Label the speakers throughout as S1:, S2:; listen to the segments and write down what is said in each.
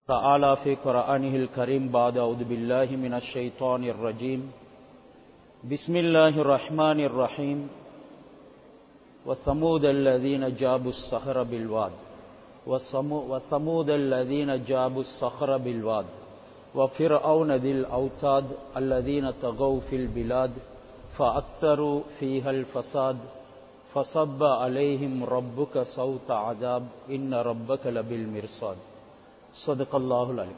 S1: تعالى في قرآنه الكريم بعد أعوذ بالله من الشيطان الرجيم بسم الله الرحمن الرحيم وثمود الذين جابوا الصخر بالواد وثمو- وثمود الذين جابوا الصخر بالواد وفرعون ذي الأوتاد الذين طغوا في البلاد فأكثروا فيها الفساد فصب عليهم ربك صوت عذاب إن ربك لبالمرصاد صدق الله العليم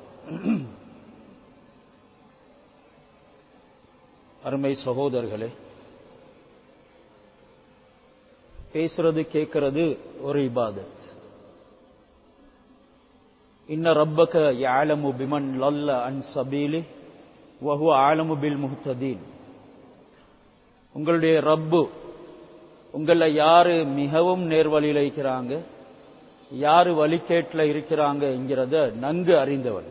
S1: அருமை சகோதரர்களே பேசுறது கேட்கறது ஒரு இபாதத் இன்ன ரப்பக யாலமு பிமன் லல்ல அன் சபீலி வஹு ஆலமு பில் முஹ்ததீன் உங்களுடைய ரப்பு உங்கள யாரு மிகவும் நேர்வழியில இருக்கிறாங்க யாரு வழிகேட்டில் இருக்கிறாங்கங்கிறத நன்கு அறிந்தவன்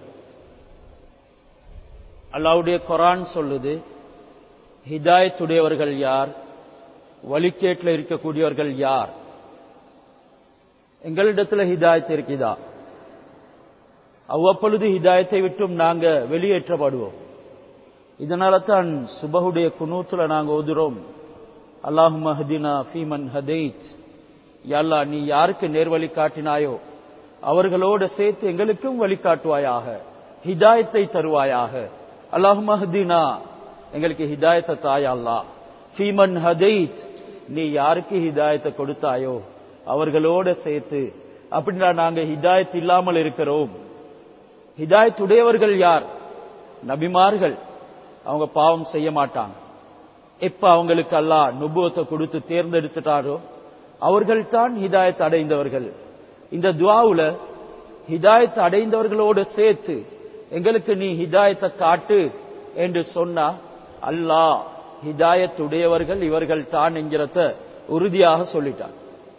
S1: அல்லாவுடைய குரான் சொல்லுது ஹிதாயத்துடையவர்கள் யார் வழிகேட்டில் இருக்கக்கூடியவர்கள் யார் எங்களிடத்துல ஹிதாயத் இருக்குதா அவ்வப்பொழுது ஹிதாயத்தை விட்டும் நாங்க வெளியேற்றப்படுவோம் இதனால தான் சுபகுடைய குனூத்துல நாங்க ஓதுறோம் அல்லாஹும் ஹதினா ஃபீமன் ஹதைத் யல்லா நீ யாருக்கு நேர்வழி காட்டினாயோ அவர்களோட சேர்த்து எங்களுக்கும் வழிகாட்டுவாயாக ஹிதாயத்தை தருவாயாக அல்லாஹும் ஹதினா எங்களுக்கு ஹிதாயத்தை தாயா அல்லா ஃபீமன் ஹதைத் நீ யாருக்கு ஹிதாயத்தை கொடுத்தாயோ அவர்களோட சேர்த்து அப்படின்னா நாங்க ஹிதாயத் இல்லாமல் இருக்கிறோம் ஹிதாயத் உடையவர்கள் யார் நபிமார்கள் அவங்க பாவம் செய்ய மாட்டாங்க எப்ப அவங்களுக்கு அல்லாஹ் நுபுவத்தை கொடுத்து தேர்ந்தெடுத்துட்டாரோ அவர்கள் தான் ஹிதாயத் அடைந்தவர்கள் இந்த துவாவுல ஹிதாயத் அடைந்தவர்களோடு சேர்த்து எங்களுக்கு நீ ஹிதாயத்தை காட்டு என்று சொன்னா அல்லாஹ் ஹிதாயத் உடையவர்கள் இவர்கள் தான் என்கிறத உறுதியாக சொல்லிட்டான்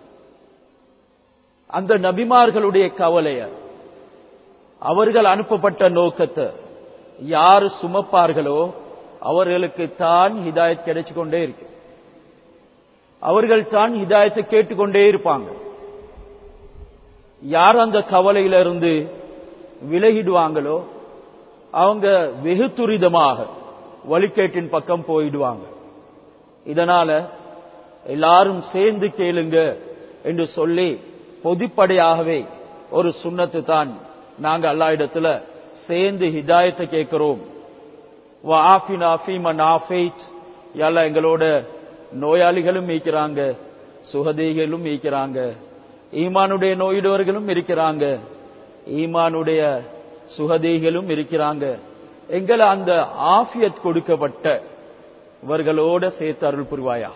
S1: அந்த நபிமார்களுடைய கவலைய அவர்கள் அனுப்பப்பட்ட நோக்கத்தை யார் சுமப்பார்களோ அவர்களுக்கு தான் ஹிதாயத் கிடைச்சு கொண்டே இருக்கு அவர்கள் தான் ஹிதாயத்தை கேட்டுக்கொண்டே இருப்பாங்க யார் அந்த கவலையில இருந்து விலகிடுவாங்களோ அவங்க வெகு துரிதமாக வழிகேட்டின் பக்கம் போயிடுவாங்க இதனால எல்லாரும் சேர்ந்து கேளுங்க என்று சொல்லி பொதுப்படையாகவே ஒரு சுண்ணத்து தான் நாங்க அல்லா இடத்துல சேர்ந்து ஹிதாயத்தை கேட்கிறோம் எல்லாம் எங்களோட நோயாளிகளும் மீக்கிறாங்க சுகதேகளும் மீக்கிறாங்க ஈமானுடைய நோயுடையவர்களும் இருக்கிறாங்க ஈமானுடைய சுகதேகளும் இருக்கிறாங்க எங்களை அந்த ஆஃபியத் கொடுக்கப்பட்ட இவர்களோட சேர்த்து அருள் புரிவாயா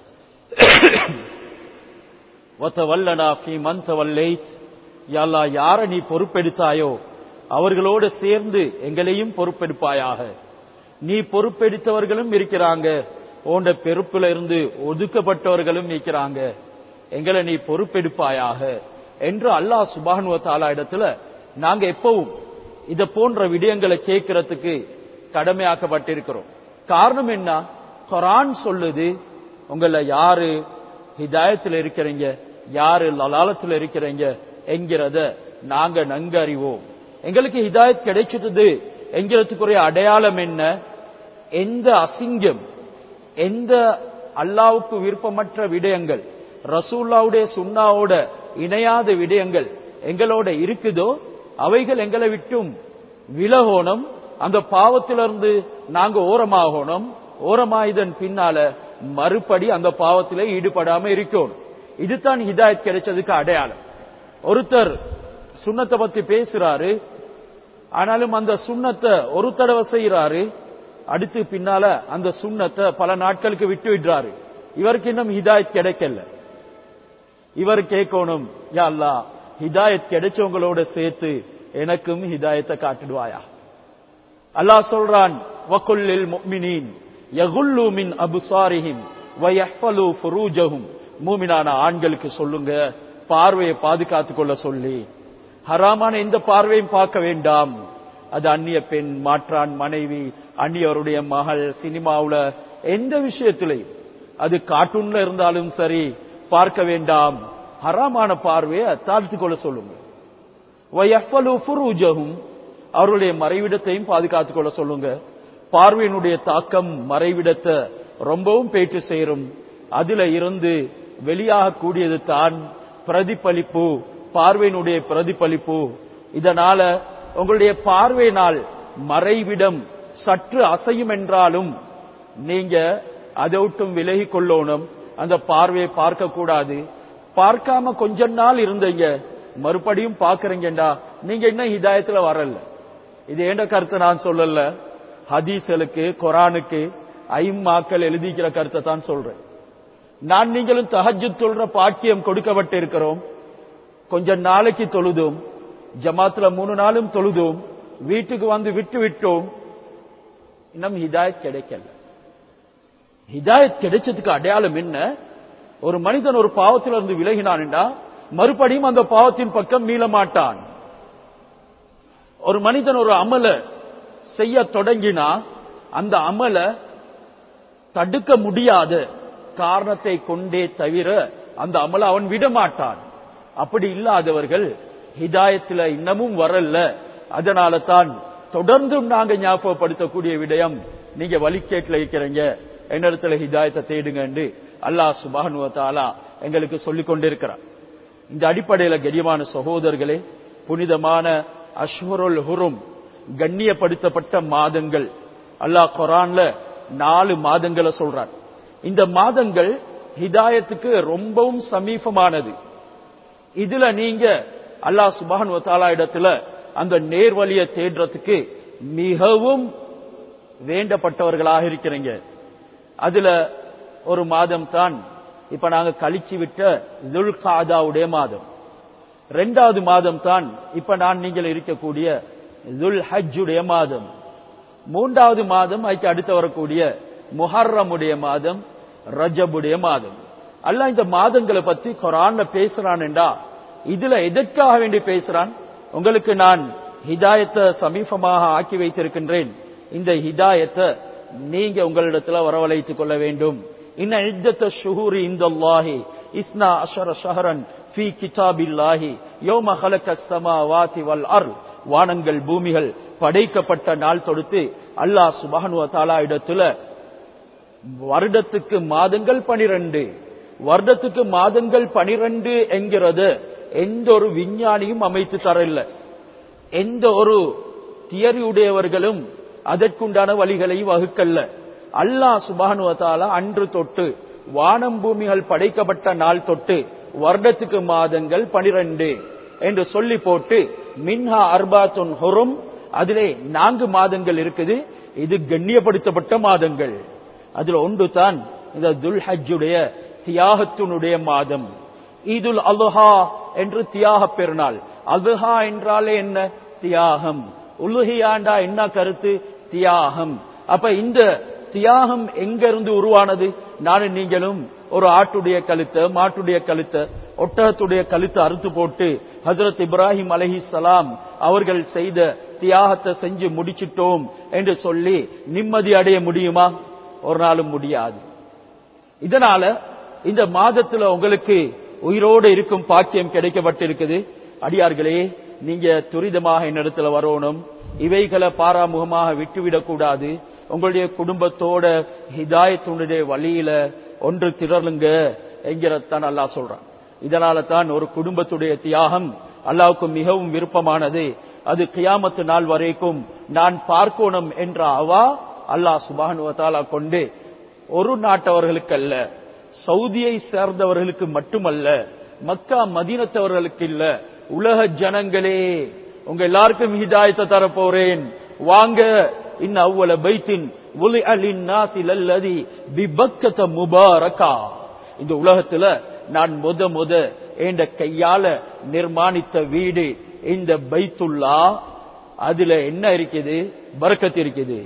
S1: வல்லனா ஃபீ மந்த வல்லை யாரா யார நீ பொறுப்பெடுத்தாயோ அவர்களோடு சேர்ந்து எங்களையும் பொறுப்பெடுப்பாயாக நீ பொறுப்பெடுத்தவர்களும் இருக்கிறாங்க உண்ட பெருப்புல இருந்து ஒதுக்கப்பட்டவர்களும் இருக்கிறாங்க எங்களை நீ பொறுப்பெடுப்பாயாக என்று அல்லாஹ் சுபானுவ தாலா இடத்துல நாங்க எப்பவும் இத போன்ற விடயங்களை கேட்கறதுக்கு கடமையாக்கப்பட்டிருக்கிறோம் காரணம் என்ன குரான் சொல்லுது உங்கள யாரு ஹிதாயத்தில் இருக்கிறீங்க யாரு லலாலத்தில் இருக்கிறீங்க என்கிறத நாங்க நன்கு அறிவோம் எங்களுக்கு ஹிதாயத் கிடைச்சது என்கிறதுக்குரிய அடையாளம் என்ன எந்த அசிங்கம் எந்த அல்லாவுக்கு விருப்பமற்ற விடயங்கள் ரசூல்லாவுடைய சுண்ணாவோட இணையாத விடயங்கள் எங்களோட இருக்குதோ அவைகள் எங்களை விட்டும் விலகோணும் அந்த பாவத்திலிருந்து நாங்க ஓரமாகணும் ஓரமாயுதன் பின்னால மறுபடி அந்த பாவத்திலே ஈடுபடாம இருக்கணும் இதுதான் ஹிதாயத் கிடைச்சதுக்கு அடையாளம் ஒருத்தர் சுண்ணத்தை பத்தி பேசுறாரு ஆனாலும் அந்த சுண்ணத்தை ஒரு தடவை செய்யறாரு அடுத்து பின்னால அந்த சுண்ணத்தை பல நாட்களுக்கு விட்டு விடுறாரு இவருக்கு இன்னும் ஹிதாயத் கிடைக்கல இவர் கேட்கணும் யா அல்லா ஹிதாயத் கிடைச்சவங்களோட சேர்த்து எனக்கும் ஹிதாயத்தை காட்டிடுவாயா அல்லாஹ் சொல்றான் வகுல்லில் முஃமினீன் யகுல்லு மின் அபுசாரிஹிம் வயஹ்ஃபலு ஃபுரூஜஹும் மூமினான ஆண்களுக்கு சொல்லுங்க பார்வையை பாதுகாத்துக் கொள்ள சொல்லி ஹராமான எந்த பார்வையும் பார்க்க வேண்டாம் அது அந்நிய பெண் மாற்றான் மனைவி அந்நியவருடைய மகள் சினிமாவுல எந்த விஷயத்திலையும் அது கார்ட்டூன்ல இருந்தாலும் சரி பார்க்க வேண்டாம் ஹராமான பார்வையை தாழ்த்து கொள்ள சொல்லுங்க وَيَحْفَلُوا فُرُوجَهُمْ அவர்களுடைய மறைவிடத்தையும் பாதுகாத்துக் கொள்ள சொல்லுங்க பார்வையினுடைய தாக்கம் மறைவிடத்தை ரொம்பவும் பேச்சு சேரும் அதுல இருந்து வெளியாக கூடியது தான் பிரதிபலிப்பு பார்வையினுடைய பிரதிபலிப்பு இதனால உங்களுடைய பார்வையினால் மறைவிடம் சற்று அசையும் என்றாலும் நீங்க அதை விட்டும் விலகி கொள்ளணும் அந்த பார்வையை பார்க்க கூடாது பார்க்காம கொஞ்ச நாள் இருந்தீங்க மறுபடியும் பாக்குறீங்கடா நீங்க இன்னும் ஹிதாயத்துல வரல இது ஏண்ட கருத்தை நான் சொல்லல ஹதீஸ்களுக்கு குரானுக்கு ஐம்மாக்கள் எழுதிக்கிற கருத்தை தான் சொல்றேன் நான் நீங்களும் தஹஜ்ஜுத் சொல்ற பாக்கியம் கொடுக்கப்பட்டு இருக்கிறோம் கொஞ்ச நாளைக்கு தொழுதோம் ஜமாத்துல மூணு நாளும் தொழுதோம் வீட்டுக்கு வந்து விட்டு விட்டோம் இன்னும் ஹிதாயத் கிடைக்கல ஹிதாயத் கிடைச்சதுக்கு அடையாளம் என்ன ஒரு மனிதன் ஒரு பாவத்தில் இருந்து விலகினான்டா மறுபடியும் அந்த பாவத்தின் பக்கம் மீள மாட்டான் ஒரு மனிதன் ஒரு அமல செய்ய தொடங்கினா அந்த அமல தடுக்க முடியாத காரணத்தை கொண்டே தவிர அந்த அமல அவன் விட மாட்டான் அப்படி இல்லாதவர்கள் ஹிதாயத்துல இன்னமும் வரல அதனால தான் தொடர்ந்தும் நாங்க ஞாபகப்படுத்தக்கூடிய விடயம் நீங்க வழிகேட்டில் இருக்கிறீங்க என்னிடத்துல ஹிதாயத்தை தேடுங்க அல்லாஹ் சுபானுவத்தாலா எங்களுக்கு சொல்லிக் கொண்டிருக்கிறார் இந்த அடிப்படையில கரியமான சகோதரர்களே புனிதமான அஷ்வருல் ஹுரும் கண்ணியப்படுத்தப்பட்ட மாதங்கள் அல்லாஹ் குரான்ல நாலு மாதங்களை சொல்றார் இந்த மாதங்கள் ஹிதாயத்துக்கு ரொம்பவும் சமீபமானது இதுல நீங்க அல்லாஹ் சுபான் வத்தாலா இடத்துல அந்த நேர்வழியை தேடுறதுக்கு மிகவும் வேண்டப்பட்டவர்களாக இருக்கிறீங்க அதுல ஒரு மாதம் தான் இப்ப நாங்க கழிச்சு விட்ட துல்காதாவுடைய மாதம் ரெண்டாவது மாதம் தான் இப்ப நான் நீங்கள் இருக்கக்கூடிய துல் ஹஜ்ஜுடைய மாதம் மூன்றாவது மாதம் அதுக்கு அடுத்து வரக்கூடிய முஹர்ரமுடைய மாதம் ரஜபுடைய மாதம் அல்ல இந்த மாதங்களை பத்தி குரான்ல பேசுறான்டா இதுல எதற்காக வேண்டி பேசுறான் உங்களுக்கு நான் ஹிதாயத்தை சமீபமாக ஆக்கி வைத்திருக்கின்றேன் இந்த ஹிதாயத்தை நீங்க உங்களிடத்துல வரவழைத்துக் கொள்ள வேண்டும் இன்ன இத்தத்த ஷுஹூரி இந்த அல்லாஹி இஸ்னா அஷர ஷஹரன் ஃபி கிதாபில்லாஹி யோம ஹலக ஸமாவாதி வல் அர்ல் வானங்கள் பூமிகள் படைக்கப்பட்ட நாள் தொடுத்து அல்லாஹ் சுபஹானு தஆலா இடத்துல வருடத்துக்கு மாதங்கள் பனிரெண்டு வருடத்துக்கு மாதங்கள் பனிரெண்டு என்கிறது எந்த ஒரு விஞ்ஞானியும் அமைத்து தரல எந்த ஒரு தியரி உடையவர்களும் அதற்குண்டான வழிகளை வகுக்கல்ல அல்லாஹ் சுபானுவத்தால அன்று தொட்டு வானம் பூமிகள் படைக்கப்பட்ட நாள் தொட்டு வருடத்துக்கு மாதங்கள் பனிரெண்டு என்று சொல்லி போட்டு மின்ஹா அர்பாத்துன் ஹொரும் அதிலே நான்கு மாதங்கள் இருக்குது இது கண்ணியப்படுத்தப்பட்ட மாதங்கள் அதுல ஒன்று தான் இந்த துல் ஹஜ்ஜுடைய தியாகத்தினுடைய மாதம் ஈதுல் அல்ஹா என்று தியாக பெருநாள் அல்ஹா என்றாலே என்ன தியாகம் உலுஹியாண்டா என்ன கருத்து தியாகம் அப்ப இந்த தியாகம் எங்க இருந்து உருவானது நானும் நீங்களும் ஒரு ஆட்டுடைய கழுத்தை மாட்டுடைய கழுத்தை ஒட்டகத்துடைய கழுத்தை அறுத்து போட்டு ஹசரத் இப்ராஹிம் அலஹி சலாம் அவர்கள் செய்த தியாகத்தை செஞ்சு முடிச்சிட்டோம் என்று சொல்லி நிம்மதி அடைய முடியுமா ஒரு நாளும் முடியாது இதனால இந்த மாதத்துல உங்களுக்கு உயிரோடு இருக்கும் பாக்கியம் கிடைக்கப்பட்டிருக்குது அடியார்களே நீங்க துரிதமாக என்னிடத்துல வரணும் இவைகளை பாராமுகமாக விட்டுவிடக் கூடாது உங்களுடைய குடும்பத்தோட ஹிதாயத்துடைய வழியில ஒன்று திரளுங்க என்கிறதான் அல்லாஹ் சொல்றான் இதனால தான் ஒரு குடும்பத்துடைய தியாகம் அல்லாவுக்கு மிகவும் விருப்பமானது அது கியாமத்து நாள் வரைக்கும் நான் பார்க்கணும் என்ற அவா அல்லாஹ் சுபானுவத்தாலா கொண்டு ஒரு நாட்டவர்களுக்கு அல்ல சவுதியை சேர்ந்தவர்களுக்கு மட்டுமல்ல மக்கா மதீனத்தவர்களுக்கு இல்ல உலக ஜனங்களே உங்க எல்லாருக்கும் ஹிதாயத்தை தரப்போறேன் வாங்க இன்ன அவ்வள பைத்தின் ஒலி அலின் நாசிலல்லதி பிபக்கத முபாரகா இந்த உலகத்துல நான் முத முத என்ற கையால நிர்மாணித்த வீடு இந்த பைத்துல்லா அதுல என்ன இருக்குது பரக்கத் இருக்குது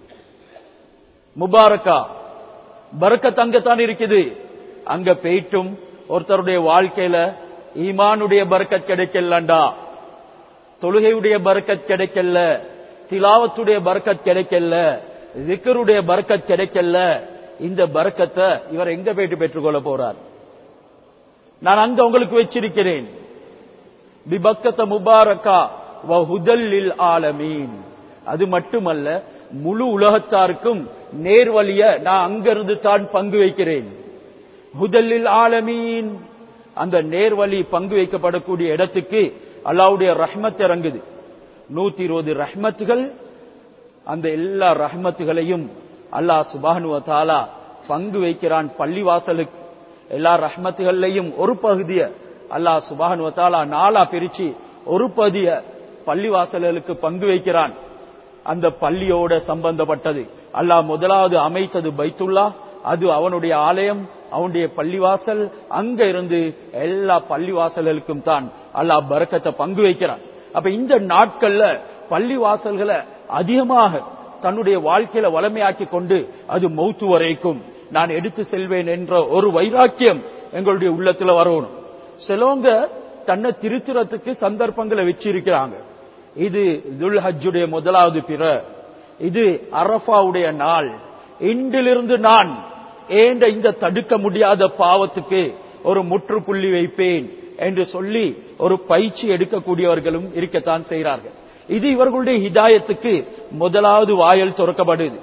S1: முபாரக்கா பரக்கத் அங்கத்தான் இருக்குது அங்க போயிட்டும் ஒருத்தருடைய வாழ்க்கையில ஈமானுடைய பரக்கத் கிடைக்கலண்டா தொழுகையுடைய பரக்கத் கிடைக்கல திலாவத்துடைய பரக்கத் கிடைக்கல விக்கருடைய பரக்கத் கிடைக்கல இந்த பரக்கத்தை இவர் எங்க போயிட்டு பெற்றுக்கொள்ள போறார் நான் அங்க உங்களுக்கு வச்சிருக்கிறேன் பிபக்கத்த முபாரக்கா வஹுதல்லில் ஆலமீன் அது மட்டுமல்ல முழு உலகத்தாருக்கும் நேர்வழிய நான் அங்கிருந்து தான் பங்கு வைக்கிறேன் ஹுதல்லில் ஆலமீன் அந்த நேர்வழி பங்கு வைக்கப்படக்கூடிய இடத்துக்கு அல்லாவுடைய ரஹ்மத் இறங்குது நூத்தி இருபது ரஹ்மத்துகள் அந்த எல்லா ரஹ்மத்துகளையும் அல்லாஹ் சுபானுவ தாலா பங்கு வைக்கிறான் பள்ளிவாசலுக்கு எல்லா ரஹ்மத்துகள்லையும் ஒரு பகுதிய அல்லாஹ் சுபானுவ தாலா நாலா பிரிச்சு ஒரு பகுதிய பள்ளிவாசல்களுக்கு பங்கு வைக்கிறான் அந்த பள்ளியோட சம்பந்தப்பட்டது அல்லாஹ் முதலாவது அமைத்தது பைத்துல்லா அது அவனுடைய ஆலயம் அவனுடைய பள்ளிவாசல் அங்க இருந்து எல்லா பள்ளிவாசல்களுக்கும் தான் அல்லாஹ் பரக்கத்தை பங்கு வைக்கிறான் அப்ப இந்த நாட்கள்ல பள்ளிவாசல்களை அதிகமாக தன்னுடைய வாழ்க்கையில வளமையாக்கி கொண்டு அது மௌத்து வரைக்கும் நான் எடுத்து செல்வேன் என்ற ஒரு வைராக்கியம் எங்களுடைய உள்ளத்துல வரணும் சிலவங்க தன்னை திருத்துறதுக்கு சந்தர்ப்பங்களை வச்சிருக்கிறாங்க இது துல் ஹஜ்ஜுடைய முதலாவது பிற இது அரஃபாவுடைய நாள் இன்றிலிருந்து நான் ஏண்ட இந்த தடுக்க முடியாத பாவத்துக்கு ஒரு முற்றுப்புள்ளி வைப்பேன் என்று சொல்லி ஒரு பயிற்சி எடுக்கக்கூடியவர்களும் இருக்கத்தான் செய்கிறார்கள் இது இவர்களுடைய ஹிதாயத்துக்கு முதலாவது வாயல் திறக்கப்படுது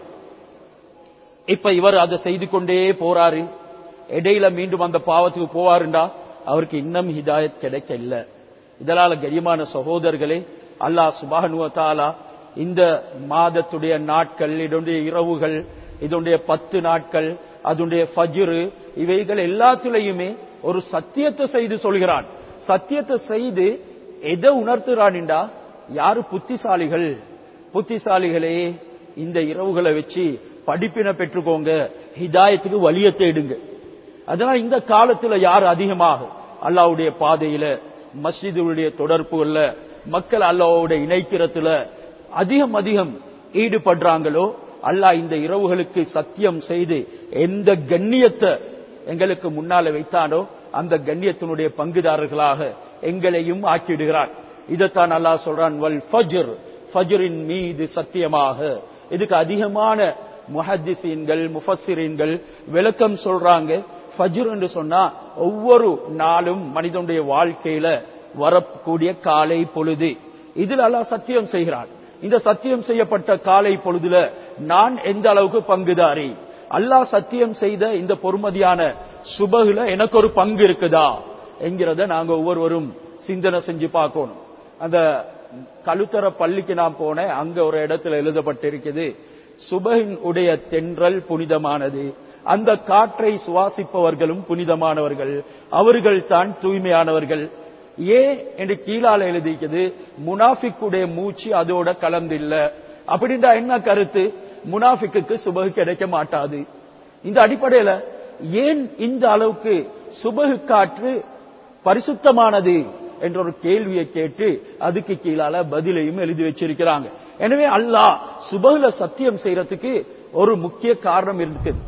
S1: இப்ப இவர் அதை செய்து கொண்டே போறாரு இடையில மீண்டும் அந்த பாவத்துக்கு போவாருண்டா அவருக்கு இன்னும் ஹிதாயத் கிடைக்க இல்ல இதனால கரியமான சகோதரர்களே அல்லாஹ் சுபானுவத்தாலா இந்த மாதத்துடைய நாட்கள் இதனுடைய இரவுகள் இதனுடைய பத்து நாட்கள் அதனுடைய ஃபஜ்ரு இவைகள் எல்லாத்திலையுமே ஒரு சத்தியத்தை செய்து சொல்கிறான் சத்தியத்தை செய்து எதை உணர்த்துறான்டா யாரு புத்திசாலிகள் புத்திசாலிகளே இந்த இரவுகளை வச்சு படிப்பினை பெற்றுக்கோங்க ஹிதாயத்துக்கு வழிய தேடுங்க அதனால இந்த காலத்துல யார் அதிகமாக அல்லாவுடைய பாதையில மஸ்ஜிதுடைய தொடர்புகள்ல மக்கள் அல்லாவோட இணைக்கிறதுல அதிகம் அதிகம் ஈடுபடுறாங்களோ அல்லாஹ் இந்த இரவுகளுக்கு சத்தியம் செய்து எந்த கண்ணியத்தை எங்களுக்கு முன்னால வைத்தானோ அந்த கண்ணியத்தினுடைய பங்குதாரர்களாக எங்களையும் ஆக்கிடுகிறார் இதைத்தான் அல்லாஹ் சொல்றான் வல் ஃபஜ்ர் ஃபஜ்ரின் மீது சத்தியமாக இதுக்கு அதிகமான முஹத்திசீன்கள் முஃபssiரீன்கள் விளக்கம் சொல்றாங்க ஃபஜ்ர் என்று சொன்னா ஒவ்வொரு நாளும் மனிதனுடைய வாழ்க்கையில வரக்கூடிய காலை பொழுது இதில் அல்லாஹ் சத்தியம் செய்கிறான் இந்த சத்தியம் செய்யப்பட்ட காலை பொழுதுல நான் எந்த அளவுக்கு பங்குதாரி அல்லாஹ் சத்தியம் செய்த இந்த பொறுமதியான சுபகுல எனக்கு ஒரு பங்கு இருக்குதா என்கிறத நாங்க ஒவ்வொருவரும் சிந்தனை செஞ்சு பார்க்கணும் அந்த கழுத்தர பள்ளிக்கு நான் போனேன் அங்க ஒரு இடத்துல எழுதப்பட்டிருக்குது சுபகின் உடைய தென்றல் புனிதமானது அந்த காற்றை சுவாசிப்பவர்களும் புனிதமானவர்கள் அவர்கள் தான் தூய்மையானவர்கள் ஏன் என்று கீழால எழுதிக்குது முனாஃபிக்குடைய மூச்சு அதோட கலந்தில்ல அப்படின்றா என்ன கருத்து முனாஃபிக்கு சுபகு கிடைக்க மாட்டாது இந்த அடிப்படையில ஏன் இந்த அளவுக்கு சுபகு காற்று பரிசுத்தமானது என்ற ஒரு கேள்வியை கேட்டு அதுக்கு கீழால பதிலையும் எழுதி வச்சிருக்கிறாங்க எனவே அல்லாஹ் சுபகுல சத்தியம் செய்யறதுக்கு ஒரு முக்கிய காரணம் இருக்குது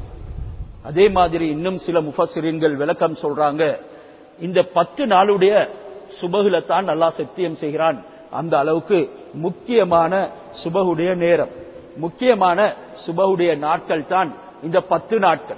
S1: அதே மாதிரி இன்னும் சில முஃபசிரியன்கள் விளக்கம் சொல்றாங்க இந்த பத்து நாளுடைய சுபகுல தான் நல்லா சத்தியம் செய்கிறான் அந்த அளவுக்கு முக்கியமான சுபகுடைய நேரம் முக்கியமான சுபகுடைய நாட்கள் தான் இந்த பத்து நாட்கள்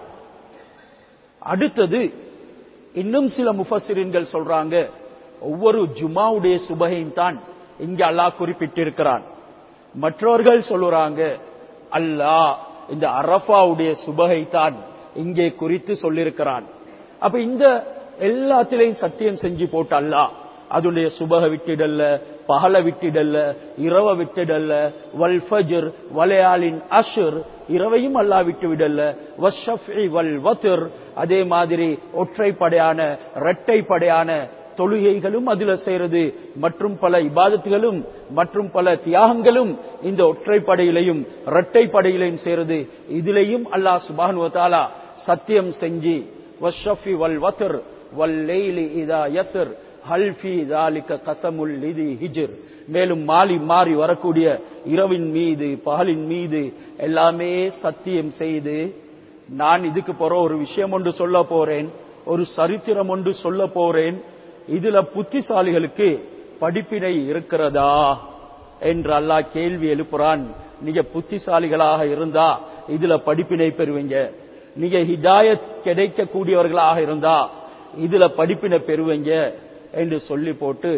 S1: அடுத்தது இன்னும் சில முஃபசிரியன்கள் சொல்றாங்க ஒவ்வொரு ஜுமாவுடைய சுபகையும் தான் இங்க அல்லாஹ் குறிப்பிட்டிருக்கிறான் மற்றவர்கள் சொல்லுறாங்க அல்லாஹ் இந்த அரபாவுடைய சுபகை தான் இங்கே குறித்து சொல்லியிருக்கிறான் அப்ப இந்த எல்லாத்திலையும் சத்தியம் செஞ்சு போட்டு அல்லாஹ் அதனுடைய சுபக விட்டிடல்ல பகல விட்டிடல்ல இரவ விட்டிடல்ல வல் ஃபஜ்ர் வலையாலின் அஷர் இரவையும் அல்லா விட்டு விடல்ல வஷஃபி வல் வத்ர் அதே மாதிரி ஒற்றைப்படையான இரட்டைப்படையான தொழுகைகளும் அதுல செய்யறது மற்றும் பல இபாதத்துகளும் மற்றும் பல தியாகங்களும் இந்த ஒற்றைப்படையிலையும் இரட்டைப்படையிலையும் செய்யறது இதுலையும் அல்லாஹ் சுபான் வத்தாலா சத்தியம் செஞ்சு வஷஃபி வல் வத்ர் வல் லைலி இதா யத்ர் ஹல்ஃபி தாலிக்க கசமுல் நிதி ஹிஜர் மேலும் மாறி மாறி வரக்கூடிய இரவின் மீது பகலின் மீது எல்லாமே சத்தியம் செய்து நான் இதுக்கு போற ஒரு விஷயம் ஒன்று சொல்ல போறேன் ஒரு சரித்திரம் ஒன்று சொல்ல போறேன் இதுல புத்திசாலிகளுக்கு படிப்பினை இருக்கிறதா என்று அல்லாஹ் கேள்வி எழுப்புறான் நீங்க புத்திசாலிகளாக இருந்தா இதுல படிப்பினை பெறுவீங்க நீங்க ஹிதாயத் கிடைக்க கூடியவர்களாக இருந்தா இதுல படிப்பினை பெறுவீங்க என்று சொல்லி போட்டு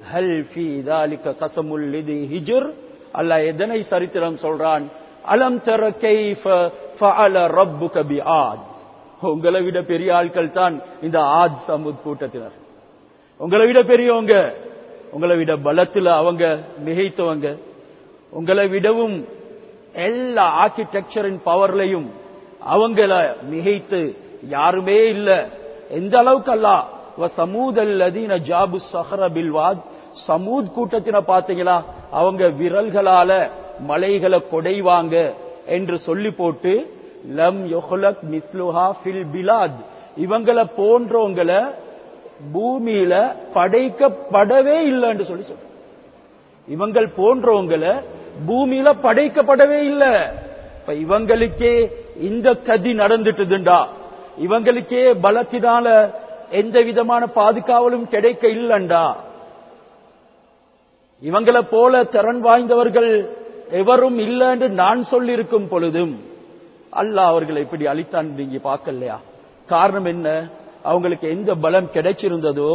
S1: ஹல் ஃபி தாலிக கசமுல் லிதி ஹிஜ்ர் அல்லாஹ் எதனை சரித்திரம் சொல்றான் அலம் தர கைஃப ஃபஅல ரப்புக பிஆத் உங்களை விட பெரிய ஆட்கள் தான் இந்த ஆத் சமுத் கூட்டத்தினர் உங்களை விட பெரியவங்க உங்களை விட பலத்துல அவங்க மிகைத்தவங்க உங்களை விடவும் எல்லா ஆர்கிடெக்சரின் பவர்லையும் அவங்கள மிகைத்து யாருமே இல்ல எந்த அளவுக்கு அல்ல சமூத் அல்லதீன ஜாபு சஹர பில்வாத் சமூத் கூட்டத்தின பாத்தீங்களா அவங்க விரல்களால மலைகளை கொடைவாங்க என்று சொல்லி போட்டு லம் யுஹ்லக் மிஸ்லுஹா ஃபில் பிலாத் இவங்கள போன்றவங்களை பூமியில படைக்கப்படவே இல்லைன்னு சொல்லி சொல்ற இவங்கள் போன்றவங்களை பூமியில படைக்கப்படவே இல்லை இப்ப இவங்களுக்கே இந்த கதி நடந்துட்டுதுண்டா இவங்களுக்கே பலத்தினால எந்த விதமான பாதுகாவலும் கிடைக்க இல்லண்டா இவங்களை போல திறன் வாய்ந்தவர்கள் எவரும் இல்லை என்று நான் சொல்லியிருக்கும் பொழுதும் அல்லாஹ் அவர்களை இப்படி அழித்தான் நீங்க பார்க்கலையா காரணம் என்ன அவங்களுக்கு எந்த பலம் கிடைச்சிருந்ததோ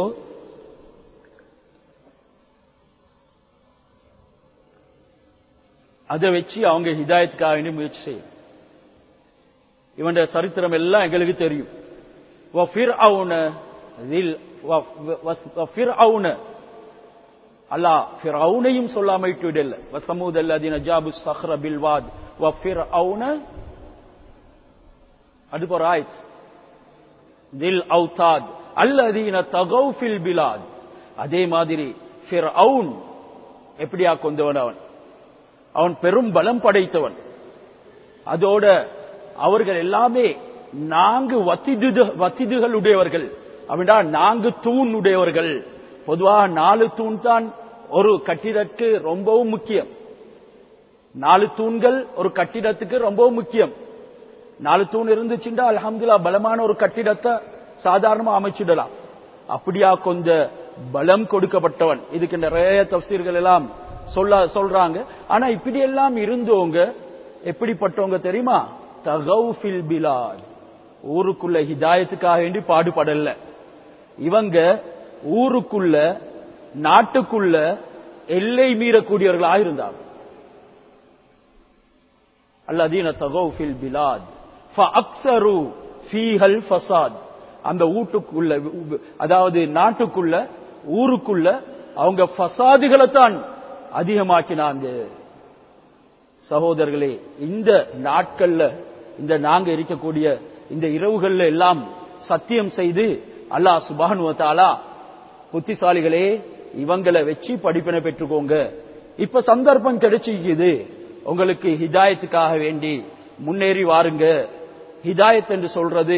S1: அதை வச்சு அவங்க ஹிதாயத்துக்காக வேண்டி முயற்சி செய்யும் இவனுடைய சரித்திரம் எல்லாம் எங்களுக்கு தெரியும் அல்லா ஃபிரௌனையும் சொல்லாம விட்டு விடல வசமூத் அல்லதீன ஜாபு சஹ்ர பில்வாத் வ ஃபிர்அவுன அது போற ஆயிட் தில் அவுதாத் அல்லதீன தகவ் ஃபில் பிலாத் அதே மாதிரி ஃபிர்அவுன் எப்படியா கொண்டவன் அவன் அவன் பெரும் பலம் படைத்தவன் அதோட அவர்கள் எல்லாமே நான்கு வத்திது வத்திதுகள் உடையவர்கள் அப்படின்னா நான்கு தூண் உடையவர்கள் பொதுவாக நாலு தூண் தான் ஒரு கட்டிடத்துக்கு ரொம்பவும் முக்கியம் நாலு தூண்கள் ஒரு கட்டிடத்துக்கு ரொம்பவும் முக்கியம் நாலு தூண் இருந்துச்சுண்டா அலமதுல்லா பலமான ஒரு கட்டிடத்தை சாதாரணமா அமைச்சிடலாம் அப்படியா கொஞ்ச பலம் கொடுக்கப்பட்டவன் இதுக்கு நிறைய தப்சீர்கள் எல்லாம் சொல்ல சொல்றாங்க ஆனா இப்படி எல்லாம் இருந்தவங்க எப்படிப்பட்டவங்க தெரியுமா தகவுஃபில் பிலாத் ஊருக்குள்ள ஹிதாயத்துக்காக வேண்டி பாடுபடல இவங்க ஊருக்குள்ள நாட்டுக்குள்ள எல்லை மீறக்கூடியவர்களாக இருந்தாங்க அல்லதீன தகவுஃபில் பிலாத் ஃபஅக்ஸரு ஃபீஹல் ஃபசாத் அந்த வீட்டுக்குள்ள அதாவது நாட்டுக்குள்ள ஊருக்குள்ள அவங்க ஃபசாதுகளை தான் அதிகமாக்கினாங்க சகோதரர்களே இந்த நாட்கள்ல இந்த நாங்க இருக்கக்கூடிய இந்த இரவுகள்ல எல்லாம் சத்தியம் செய்து அல்லாஹ் சுபானுவத்தாலா புத்திசாலிகளே இவங்களை வச்சு படிப்பினை பெற்றுக்கோங்க இப்ப சந்தர்ப்பம் கிடைச்சிக்குது உங்களுக்கு ஹிதாயத்துக்காக வேண்டி முன்னேறி வாருங்க ஹிதாயத் என்று சொல்றது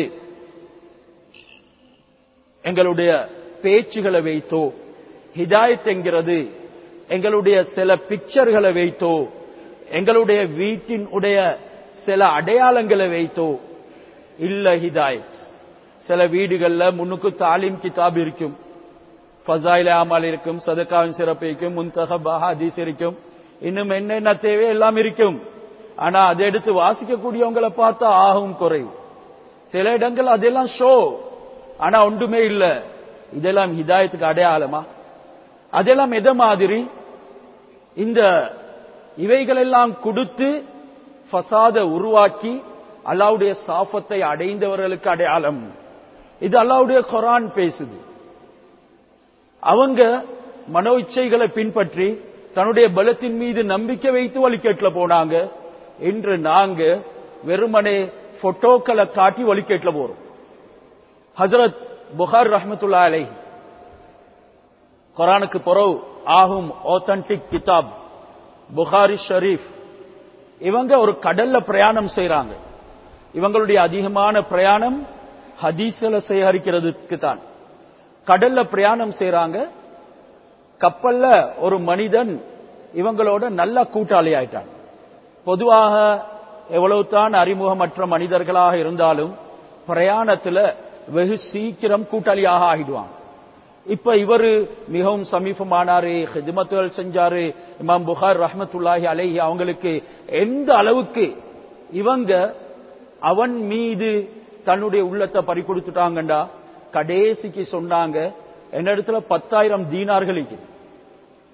S1: எங்களுடைய பேச்சுகளை வைத்தோ ஹிதாயத் என்கிறது எங்களுடைய சில பிக்சர்களை வைத்தோ எங்களுடைய வீட்டின் உடைய சில அடையாளங்களை வைத்தோ இல்ல ஹிதாயத் சில வீடுகள்ல முன்னுக்கு தாலிம் கிதாப் இருக்கும் ஃபசாயில ஆமால் இருக்கும் சதக்காவின் சிறப்பு இருக்கும் முன்தகப் ஹதீஸ் இருக்கும் இன்னும் என்னென்ன தேவை எல்லாம் இருக்கும் ஆனா அதை எடுத்து வாசிக்கக்கூடியவங்களை பார்த்தா ஆகும் குறைவு சில இடங்கள் அதெல்லாம் ஷோ ஆனா ஒன்றுமே இல்ல இதெல்லாம் ஹிதாயத்துக்கு அடையாளமா அதெல்லாம் எதை மாதிரி இந்த இவைகளெல்லாம் கொடுத்து ஃபசாத உருவாக்கி அல்லாவுடைய சாஃபத்தை அடைந்தவர்களுக்கு அடையாளம் இது அல்லாவுடைய குரான் பேசுது அவங்க மனோ இச்சைகளை பின்பற்றி தன்னுடைய பலத்தின் மீது நம்பிக்கை வைத்து வழிகேட்டுல போனாங்க இன்று நாங்க வெறுமனே போட்டோக்களை காட்டி வழிகேட்டுல போறோம் ஹசரத் புகார் ரஹமத்துல்லா அலை குரானுக்கு புறவு ஆகும் ஆத்தன்டிக் கிதாப் புகாரி ஷரீஃப் இவங்க ஒரு கடல்ல பிரயாணம் செய்யறாங்க இவங்களுடைய அதிகமான பிரயாணம் ஹதீஸ்களை சேகரிக்கிறதுக்கு தான் கடல்ல பிரயாணம் செய்யறாங்க கப்பல்ல ஒரு மனிதன் இவங்களோட நல்ல கூட்டாளி ஆயிட்டான் பொதுவாக எவ்வளவுதான் அறிமுகமற்ற மனிதர்களாக இருந்தாலும் பிரயாணத்துல வெகு சீக்கிரம் கூட்டாளியாக ஆகிடுவாங்க இப்ப இவரு மிகவும் சமீபமானாரு ஹிதமத்துகள் செஞ்சாரு இமாம் புகார் ரஹமத்துல்லாஹி அலைஹி அவங்களுக்கு எந்த அளவுக்கு இவங்க அவன் மீது தன்னுடைய உள்ளத்தை பறி கொடுத்துட்டாங்கண்டா கடைசிக்கு சொன்னாங்க என்னிடத்துல பத்தாயிரம் தீனார்கள் இருக்குது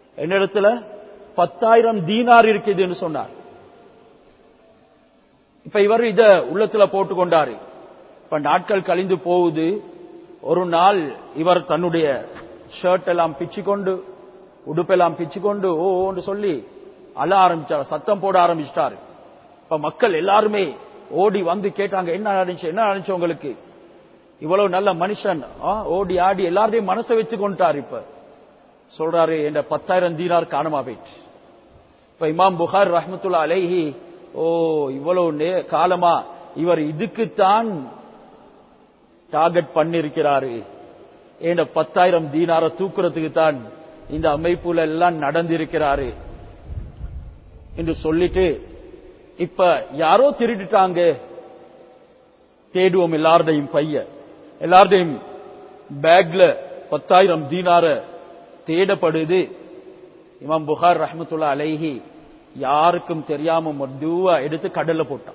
S1: என்னிடத்துல பத்தாயிரம் தீனார் இருக்குதுன்னு சொன்னார் இப்ப இவர் இத உள்ளத்துல போட்டு கொண்டாரு இப்ப நாட்கள் கழிந்து போகுது ஒரு நாள் இவர் தன்னுடைய ஷர்ட் எல்லாம் பிச்சு கொண்டு உடுப்பெல்லாம் பிச்சு கொண்டு ஓன்னு சொல்லி அழ ஆரம்பிச்சார் சத்தம் போட ஆரம்பிச்சிட்டாரு இப்ப மக்கள் எல்லாருமே ஓடி வந்து கேட்டாங்க என்ன நடந்துச்சு என்ன நடந்துச்சு உங்களுக்கு இவ்வளவு நல்ல மனுஷன் ஆ, ஓடி ஆடி எல்லாரையும் மனசை வச்சு கொண்டாரு இப்ப சொல்றாரு என்ற பத்தாயிரம் தீனார் காணாம போயிட்டு இப்ப இமாம் புகார் ரஹ்மத்துல்லா அலைஹி ஓ இவ்வளவு நே- காலமா இவர் இதுக்குத்தான் டார்கெட் பண்ணிருக்கிறாரு என்ற பத்தாயிரம் தீனார தூக்குறதுக்கு தான் இந்த அமைப்புல எல்லாம் நடந்திருக்கிறாரு என்று சொல்லிட்டு இப்ப யாரோ திருடிட்டாங்க தேடுவோம் எல்லாருடையும் பைய எல்லாருடையும் பேக்ல பத்தாயிரம் தீனார தேடப்படுது இமாம் புகார் ரஹ்மத்துல்லா அலைஹி யாருக்கும் தெரியாம மொத்துவா எடுத்து கடல்ல போட்டான்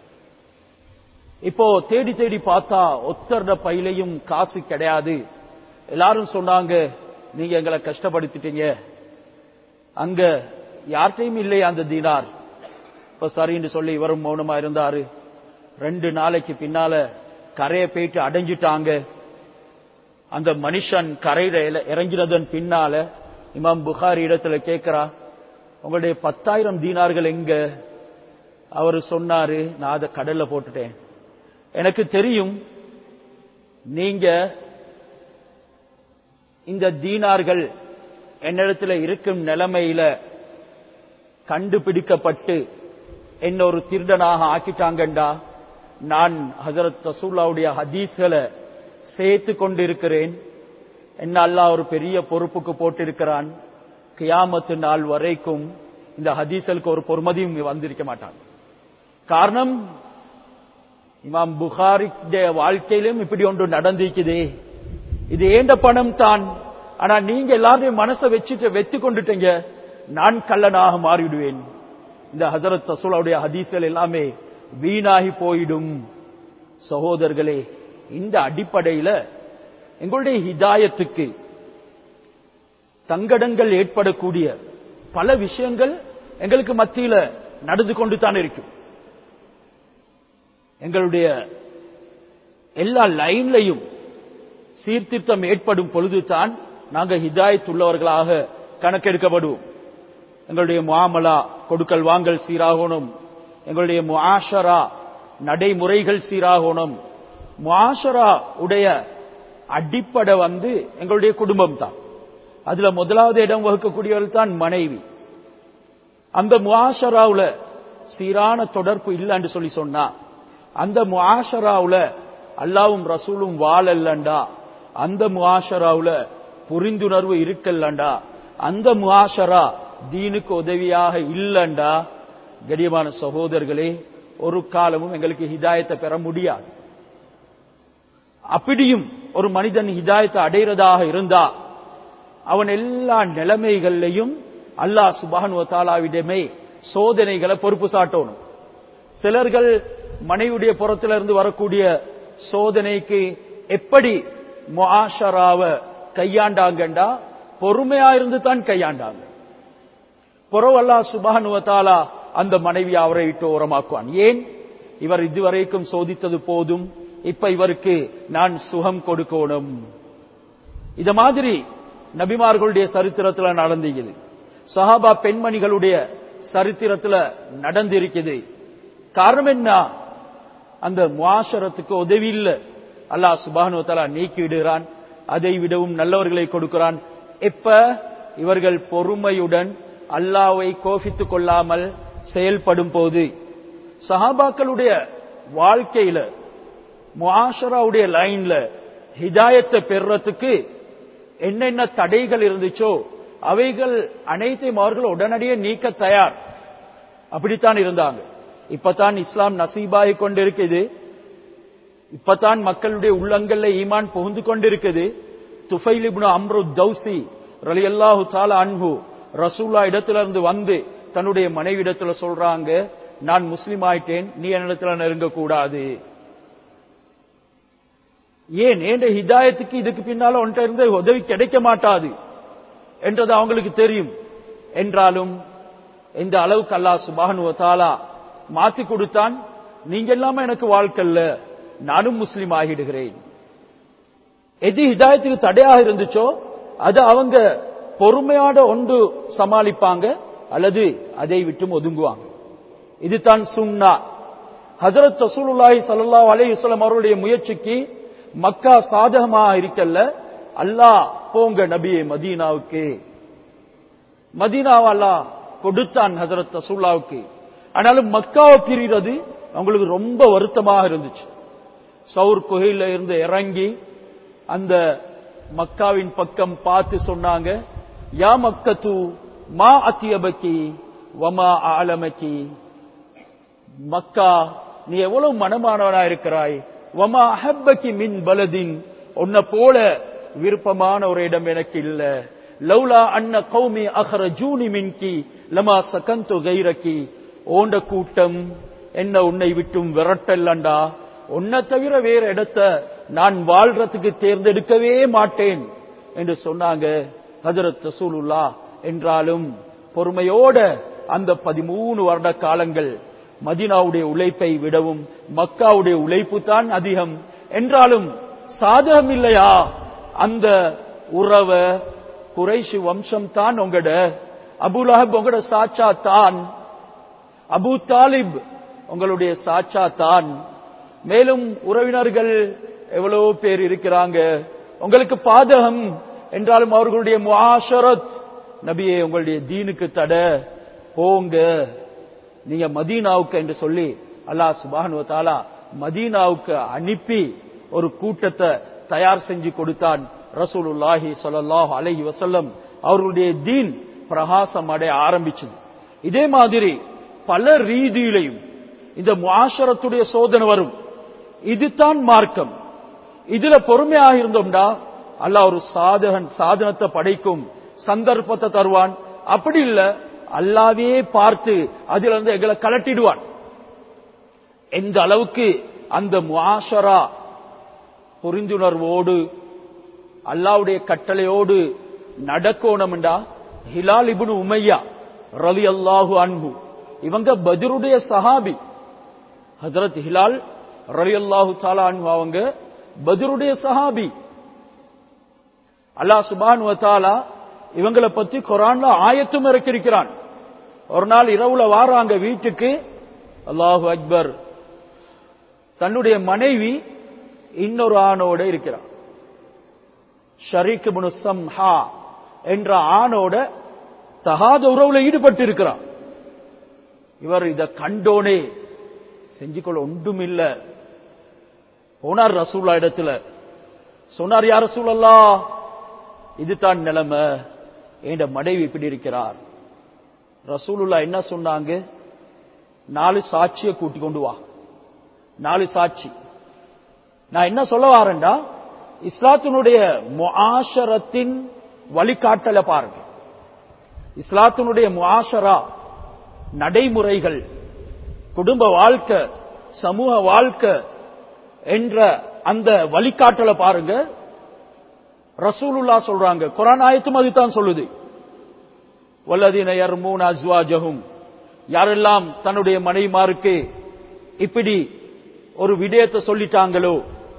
S1: இப்போ தேடி தேடி பார்த்தா ஒத்தருட பையிலையும் காசு கிடையாது எல்லாரும் சொன்னாங்க நீங்க எங்களை கஷ்டப்படுத்திட்டீங்க அங்க யார்கிட்டயும் இல்லையா அந்த தீனார் இப்ப சரின்னு சொல்லி இவரும் மௌனமா இருந்தாரு ரெண்டு நாளைக்கு பின்னால கரையை போயிட்டு அடைஞ்சிட்டாங்க அந்த மனுஷன் கரையில இல- இறங்கினதன் பின்னால இமாம் புகாரி இடத்துல கேட்கிறா உங்களுடைய பத்தாயிரம் தீனார்கள் எங்க அவர் சொன்னாரு நான் அதை கடல்ல போட்டுட்டேன் எனக்கு தெரியும் நீங்க இந்த தீனார்கள் என்னிடத்துல இருக்கும் நிலைமையில கண்டுபிடிக்கப்பட்டு என்ன ஒரு திருடனாக ஆக்கிட்டாங்கண்டா நான் ஹசரத் ரசூல்லாவுடைய ஹதீஸ்களை சேர்த்து கொண்டிருக்கிறேன் என்ன அல்லாஹ் ஒரு பெரிய பொறுப்புக்கு போட்டிருக்கிறான் கியாமத்து நாள் வரைக்கும் இந்த ஹதீஸ்களுக்கு ஒரு பொறுமதியும் வந்திருக்க மாட்டான் காரணம் இமாம் புகாரிடைய வாழ்க்கையிலும் இப்படி ஒன்று நடந்திருக்குதே இது ஏண்ட பணம் தான் ஆனா நீங்க எல்லாரையும் மனசை வச்சுட்டு வெத்து கொண்டுட்டீங்க நான் கள்ளனாக மாறிவிடுவேன் இந்த ஹசரத் ரசூலாவுடைய ஹதீஸ்கள் எல்லாமே வீணாகி போயிடும் சகோதரர்களே இந்த அடிப்படையில எங்களுடைய ஹிதாயத்துக்கு தங்கடங்கள் ஏற்படக்கூடிய பல விஷயங்கள் எங்களுக்கு மத்தியில நடந்து கொண்டு தான் இருக்கும் எங்களுடைய எல்லா லைன்லையும் சீர்திருத்தம் ஏற்படும் பொழுதுதான் நாங்கள் ஹிதாயத் உள்ளவர்களாக கணக்கெடுக்கப்படுவோம் எங்களுடைய முஆமலா கொடுக்கல் வாங்கல் சீராகணும் எங்களுடைய முஆஷரா நடைமுறைகள் சீராகணும் முஆஷரா உடைய அடிப்படை வந்து எங்களுடைய குடும்பம் தான் அதுல முதலாவது இடம் வகுக்கக்கூடியவர்கள் தான் மனைவி அந்த முஆஷராவுல சீரான தொடர்பு இல்லைன்னு சொல்லி சொன்னா அந்த முஆஷராவுல அல்லாவும் ரசூலும் வாழல்லண்டா அந்த முஆஷராவுல புரிந்துணர்வு இருக்கல்லண்டா அந்த முஆஷரா தீனுக்கு உதவியாக இல்லண்டா கடியமான சகோதரர்களே ஒரு காலமும் எங்களுக்கு ஹிதாயத்தை பெற முடியாது அப்படியும் ஒரு மனிதன் ஹிதாயத்தை அடைகிறதாக இருந்தா அவன் எல்லா நிலைமைகள்லையும் அல்லாஹ் சுபானுவ தாலாவிடமே சோதனைகளை பொறுப்பு சாட்டணும் சிலர்கள் மனைவியுடைய புறத்திலிருந்து வரக்கூடிய சோதனைக்கு எப்படி முஆஷராவ கையாண்டாங்கண்டா பொறுமையா இருந்து தான் கையாண்டாங்க புறவு அல்லாஹ் சுபானுவ தாலா அந்த மனைவி அவரை விட்டு ஓரமாக்குவான் ஏன் இவர் இதுவரைக்கும் சோதித்தது போதும் இப்ப இவருக்கு நான் சுகம் கொடுக்கணும் இத மாதிரி நபிமார்களுடைய சரித்திரத்துல நடந்துகிறது சஹாபா பெண்மணிகளுடைய சரித்திரத்துல நடந்திருக்குது காரணம் என்ன அந்த முஆஷரத்துக்கு உதவி இல்ல அல்லாஹ் சுபானு தலா நீக்கி விடுகிறான் அதை விடவும் நல்லவர்களை கொடுக்கிறான் எப்ப இவர்கள் பொறுமையுடன் அல்லாவை கோபித்துக் கொள்ளாமல் செயல்படும் போது சஹாபாக்களுடைய வாழ்க்கையில முஆஷராவுடைய லைன்ல ஹிதாயத்தை பெறுறதுக்கு என்னென்ன தடைகள் இருந்துச்சோ அவைகள் அனைத்தையும் அவர்கள் உடனடியே நீக்க தயார் அப்படித்தான் இருந்தாங்க இப்பதான் இஸ்லாம் நசீபாகி கொண்டிருக்குது இப்பதான் மக்களுடைய உள்ளங்கள்ல ஈமான் புகுந்து கொண்டிருக்குது துஃபைல் இப்னு அம்ரு தௌசி ரலியல்லாஹு தாலா அன்ஹு ரசூல்லா இடத்துல இருந்து வந்து தன்னுடைய மனைவி இடத்துல சொல்றாங்க நான் முஸ்லீம் ஆயிட்டேன் நீ என்னிடத்துல நெருங்க கூடாது ஏன் ஏண்ட ஹிதாயத்துக்கு இதுக்கு பின்னால ஒன்றை இருந்து உதவி கிடைக்க மாட்டாது என்றது அவங்களுக்கு தெரியும் என்றாலும் எந்த அளவுக்கு அல்லாஹ் சுபானு தாலா மாத்தி கொடுத்தான் நீங்க இல்லாம எனக்கு வாழ்க்கல்ல நானும் முஸ்லீம் ஆகிடுகிறேன் எது ஹிதாயத்துக்கு தடையாக இருந்துச்சோ அது அவங்க பொறுமையோட ஒன்று சமாளிப்பாங்க அல்லது அதை விட்டும் ஒதுங்குவாங்க இதுதான் சுன்னா ஹசரத் ரசூலுல்லாஹி ஸல்லல்லாஹு அலைஹி வஸல்லம் அவருடைய முயற்சிக்கு மக்கா சாதகமா இருக்கல்ல அல்லாஹ் போங்க நபியே மதீனாவுக்கு மதீனாவை அல்லாஹ் கொடுத்தான் ஹசரத் ரசூல்லாவுக்கு ஆனாலும் மக்காவை பிரிகிறது அவங்களுக்கு ரொம்ப வருத்தமாக இருந்துச்சு சவுர் குகையில இருந்து இறங்கி அந்த மக்காவின் பக்கம் பார்த்து சொன்னாங்க யா மக்கத்து மா அத்தியபக்கி வமா ஆலமக்கி மக்கா நீ எவ்வளவு மனமானவனா இருக்கிறாய் வமா அஹப்பக்கி மின் பலதின் உன்னை போல விருப்பமான ஒரு இடம் எனக்கு இல்ல லௌலா அன்ன கௌமி அஹ்ரஜூனி மின்கி லமா சகந்து கைரக்கி ஓண்ட கூட்டம் என்ன உன்னை விட்டும் விரட்டல்லண்டா உன்னை தவிர வேற இடத்த நான் வாழ்றதுக்கு தேர்ந்தெடுக்கவே மாட்டேன் என்று சொன்னாங்க ஹஜரத் ரசூலுல்லா என்றாலும் பொறுமையோட அந்த பதிமூணு வருட காலங்கள் மதினாவுடைய உழைப்பை விடவும் மக்காவுடைய உழைப்பு தான் அதிகம் என்றாலும் சாதகம் இல்லையா அந்த உறவ குறைஷி வம்சம் தான் உங்கட அபுலஹப் உங்களோட சாச்சா தான் அபு தாலிப் உங்களுடைய சாச்சா தான் மேலும் உறவினர்கள் எவ்வளவு பேர் இருக்கிறாங்க உங்களுக்கு பாதகம் என்றாலும் அவர்களுடைய முஆஷரத் நபியே உங்களுடைய தீனுக்கு தட போங்க நீங்க மதீனாவுக்கு என்று சொல்லி அல்லாஹ் சுபானு தாலா மதீனாவுக்கு அனுப்பி ஒரு கூட்டத்தை தயார் செஞ்சு கொடுத்தான் ரசூலுல்லாஹி ஸல்லல்லாஹு அலைஹி வஸல்லம் அவர்களுடைய தீன் பிரகாசம் அடைய ஆரம்பிச்சது இதே மாதிரி பல ரீதியிலையும் இந்த முஆஷரத்துடைய சோதனை வரும் இதுதான் மார்க்கம் இதுல பொறுமையாக இருந்தோம்டா அல்லாஹ் ஒரு சாதகன் சாதனத்தை படைக்கும் சந்தர்ப்பத்தை தருவான் அப்படி இல்ல அல்லாவே பார்த்து அதுல இருந்து எங்களை கலட்டிடுவான் எந்த அளவுக்கு அந்த முஆஷரா புரிந்துணர்வோடு அல்லாவுடைய கட்டளையோடு நடக்கணும்டா ஹிலால் இப்னு உமையா ரவி அல்லாஹு அன்பு இவங்க பத்ருடைய சஹாபி ஹஜரத் ஹிலால் ரவி அல்லாஹு தாலா அன்பு அவங்க பத்ருடைய சஹாபி அல்லாஹ் சுபான் தாலா இவங்களை பத்தி குரான்ல ஆயத்தும் இறக்கிருக்கிறான் ஒரு நாள் இரவுல வாராங்க வீட்டுக்கு அல்லாஹு அக்பர் தன்னுடைய மனைவி இன்னொரு ஆணோட இருக்கிறார் ஷரீக் இப்னு சம்ஹா என்ற ஆணோட தகாத உறவுல ஈடுபட்டு இருக்கிறார் இவர் இத கண்டோனே செஞ்சுக்கொள்ள ஒன்றும் இல்ல போனார் ரசூல்லா இடத்துல சொன்னார் யார் ரசூலல்லா இதுதான் நிலைமை என்ற மனைவி இப்படி இருக்கிறார் ரசூலுல்லா என்ன சொன்னாங்க நாலு சாட்சியை கூட்டி கொண்டு வா நாலு சாட்சி நான் என்ன சொல்ல வாரேன்டா இஸ்லாத்தினுடைய முஆஷரத்தின் வழிகாட்டல பாருங்க இஸ்லாத்தினுடைய முஆஷரா நடைமுறைகள் குடும்ப வாழ்க்கை சமூக வாழ்க்கை என்ற அந்த வழிகாட்டல பாருங்க ரசூலுல்லா சொல்றாங்க குரான் ஆயத்தும் அதுதான் சொல்லுது வல்லதீன யர்மூன அஸ்வாஜஹும் யாரெல்லாம் தன்னுடைய மனைவிமாருக்கு இப்படி ஒரு விடயத்தை சொல்லிட்டாங்களோ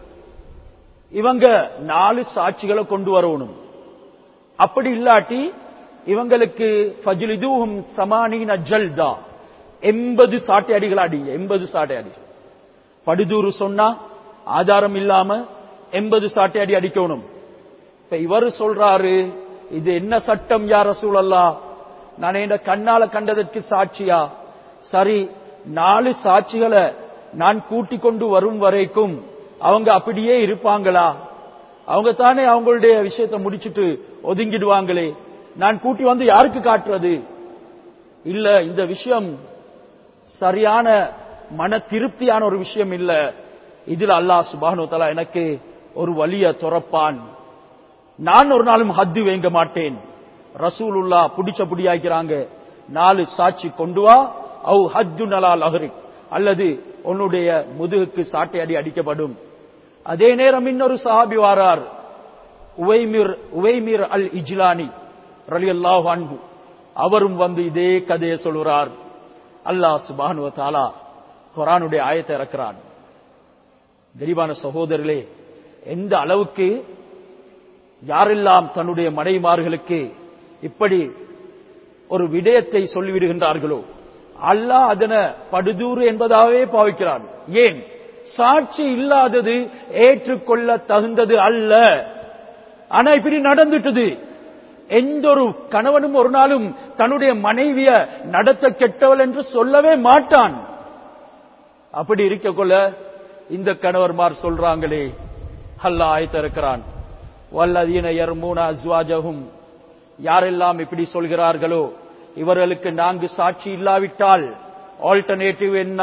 S1: இவங்க நாலு சாட்சிகளை கொண்டு வரணும் அப்படி இல்லாட்டி இவங்களுக்கு ஃபஜ்லிதுஹும் சமானீன ஜல்தா எண்பது சாட்டை அடிகள் அடிங்க எண்பது சாட்டை அடி படுதூறு சொன்னா ஆதாரம் இல்லாம எண்பது சாட்டை அடி அடிக்கணும் இப்ப இவர் சொல்றாரு இது என்ன சட்டம் யார சூழல்லா நான் என் கண்ணால கண்டதற்கு சாட்சியா சரி நாலு சாட்சிகளை நான் கூட்டிக் கொண்டு வரும் வரைக்கும் அவங்க அப்படியே இருப்பாங்களா அவங்க தானே அவங்களுடைய விஷயத்தை முடிச்சிட்டு ஒதுங்கிடுவாங்களே நான் கூட்டி வந்து யாருக்கு காட்டுறது இல்ல இந்த விஷயம் சரியான மன திருப்தியான ஒரு விஷயம் இல்ல இதுல அல்லாஹ் சுபானு தலா எனக்கு ஒரு வழிய துறப்பான் நான் ஒரு நாளும் ஹத்து வேங்க மாட்டேன் ரசூலுல்லா புடிச்ச புடியாக்கிறாங்க நாலு சாட்சி கொண்டு வா அவு ஹஜ்ஜு நலால் அஹரிக் அல்லது உன்னுடைய முதுகுக்கு சாட்டை அடி அடிக்கப்படும் அதே நேரம் இன்னொரு சஹாபி வாரார் உவைமிர் உவைமிர் அல் இஜ்லானி ரலி அல்லாஹு அன்பு அவரும் வந்து இதே கதையை சொல்கிறார் அல்லாஹ் சுபானுவ தாலா குரானுடைய ஆயத்தை இறக்கிறான் கரிபான சகோதரர்களே எந்த அளவுக்கு யாரெல்லாம் தன்னுடைய மனைமார்களுக்கு இப்படி ஒரு விடயத்தை சொல்லிவிடுகின்றார்களோ அல்லாஹ் அதன படுதூறு என்பதாகவே பாவிக்கிறான் ஏன் சாட்சி இல்லாதது ஏற்றுக்கொள்ள தகுந்தது அல்ல ஆனா இப்படி நடந்துட்டது எந்த ஒரு கணவனும் ஒரு நாளும் தன்னுடைய மனைவிய நடத்த கெட்டவள் என்று சொல்லவே மாட்டான் அப்படி இருக்க கொள்ள இந்த கணவர்மார் சொல்றாங்களே அல்லா ஆயத்திருக்கிறான் வல்லதீன யர்மூன அஸ்வாஜகும் யாரெல்லாம் இப்படி சொல்கிறார்களோ இவர்களுக்கு நான்கு சாட்சி இல்லாவிட்டால் ஆல்டர்னேட்டிவ் என்ன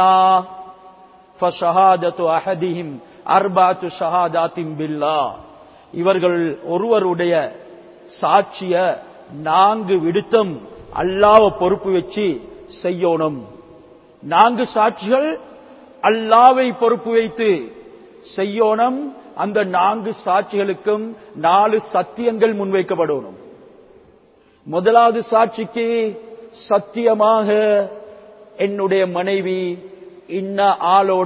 S1: ஃபஷஹாதத்து அஹதிஹிம் அர்பாத்து ஷஹாதாத்தின் பில்லா இவர்கள் ஒருவருடைய சாட்சிய நான்கு விடுத்தம் அல்லாவ பொறுப்பு வச்சு செய்யணும் நான்கு சாட்சிகள் அல்லாவை பொறுப்பு வைத்து செய்யோனம் அந்த நான்கு சாட்சிகளுக்கும் நாலு சத்தியங்கள் முன்வைக்கப்படணும் முதலாவது சாட்சிக்கு சத்தியமாக என்னுடைய மனைவி இன்ன ஆளோட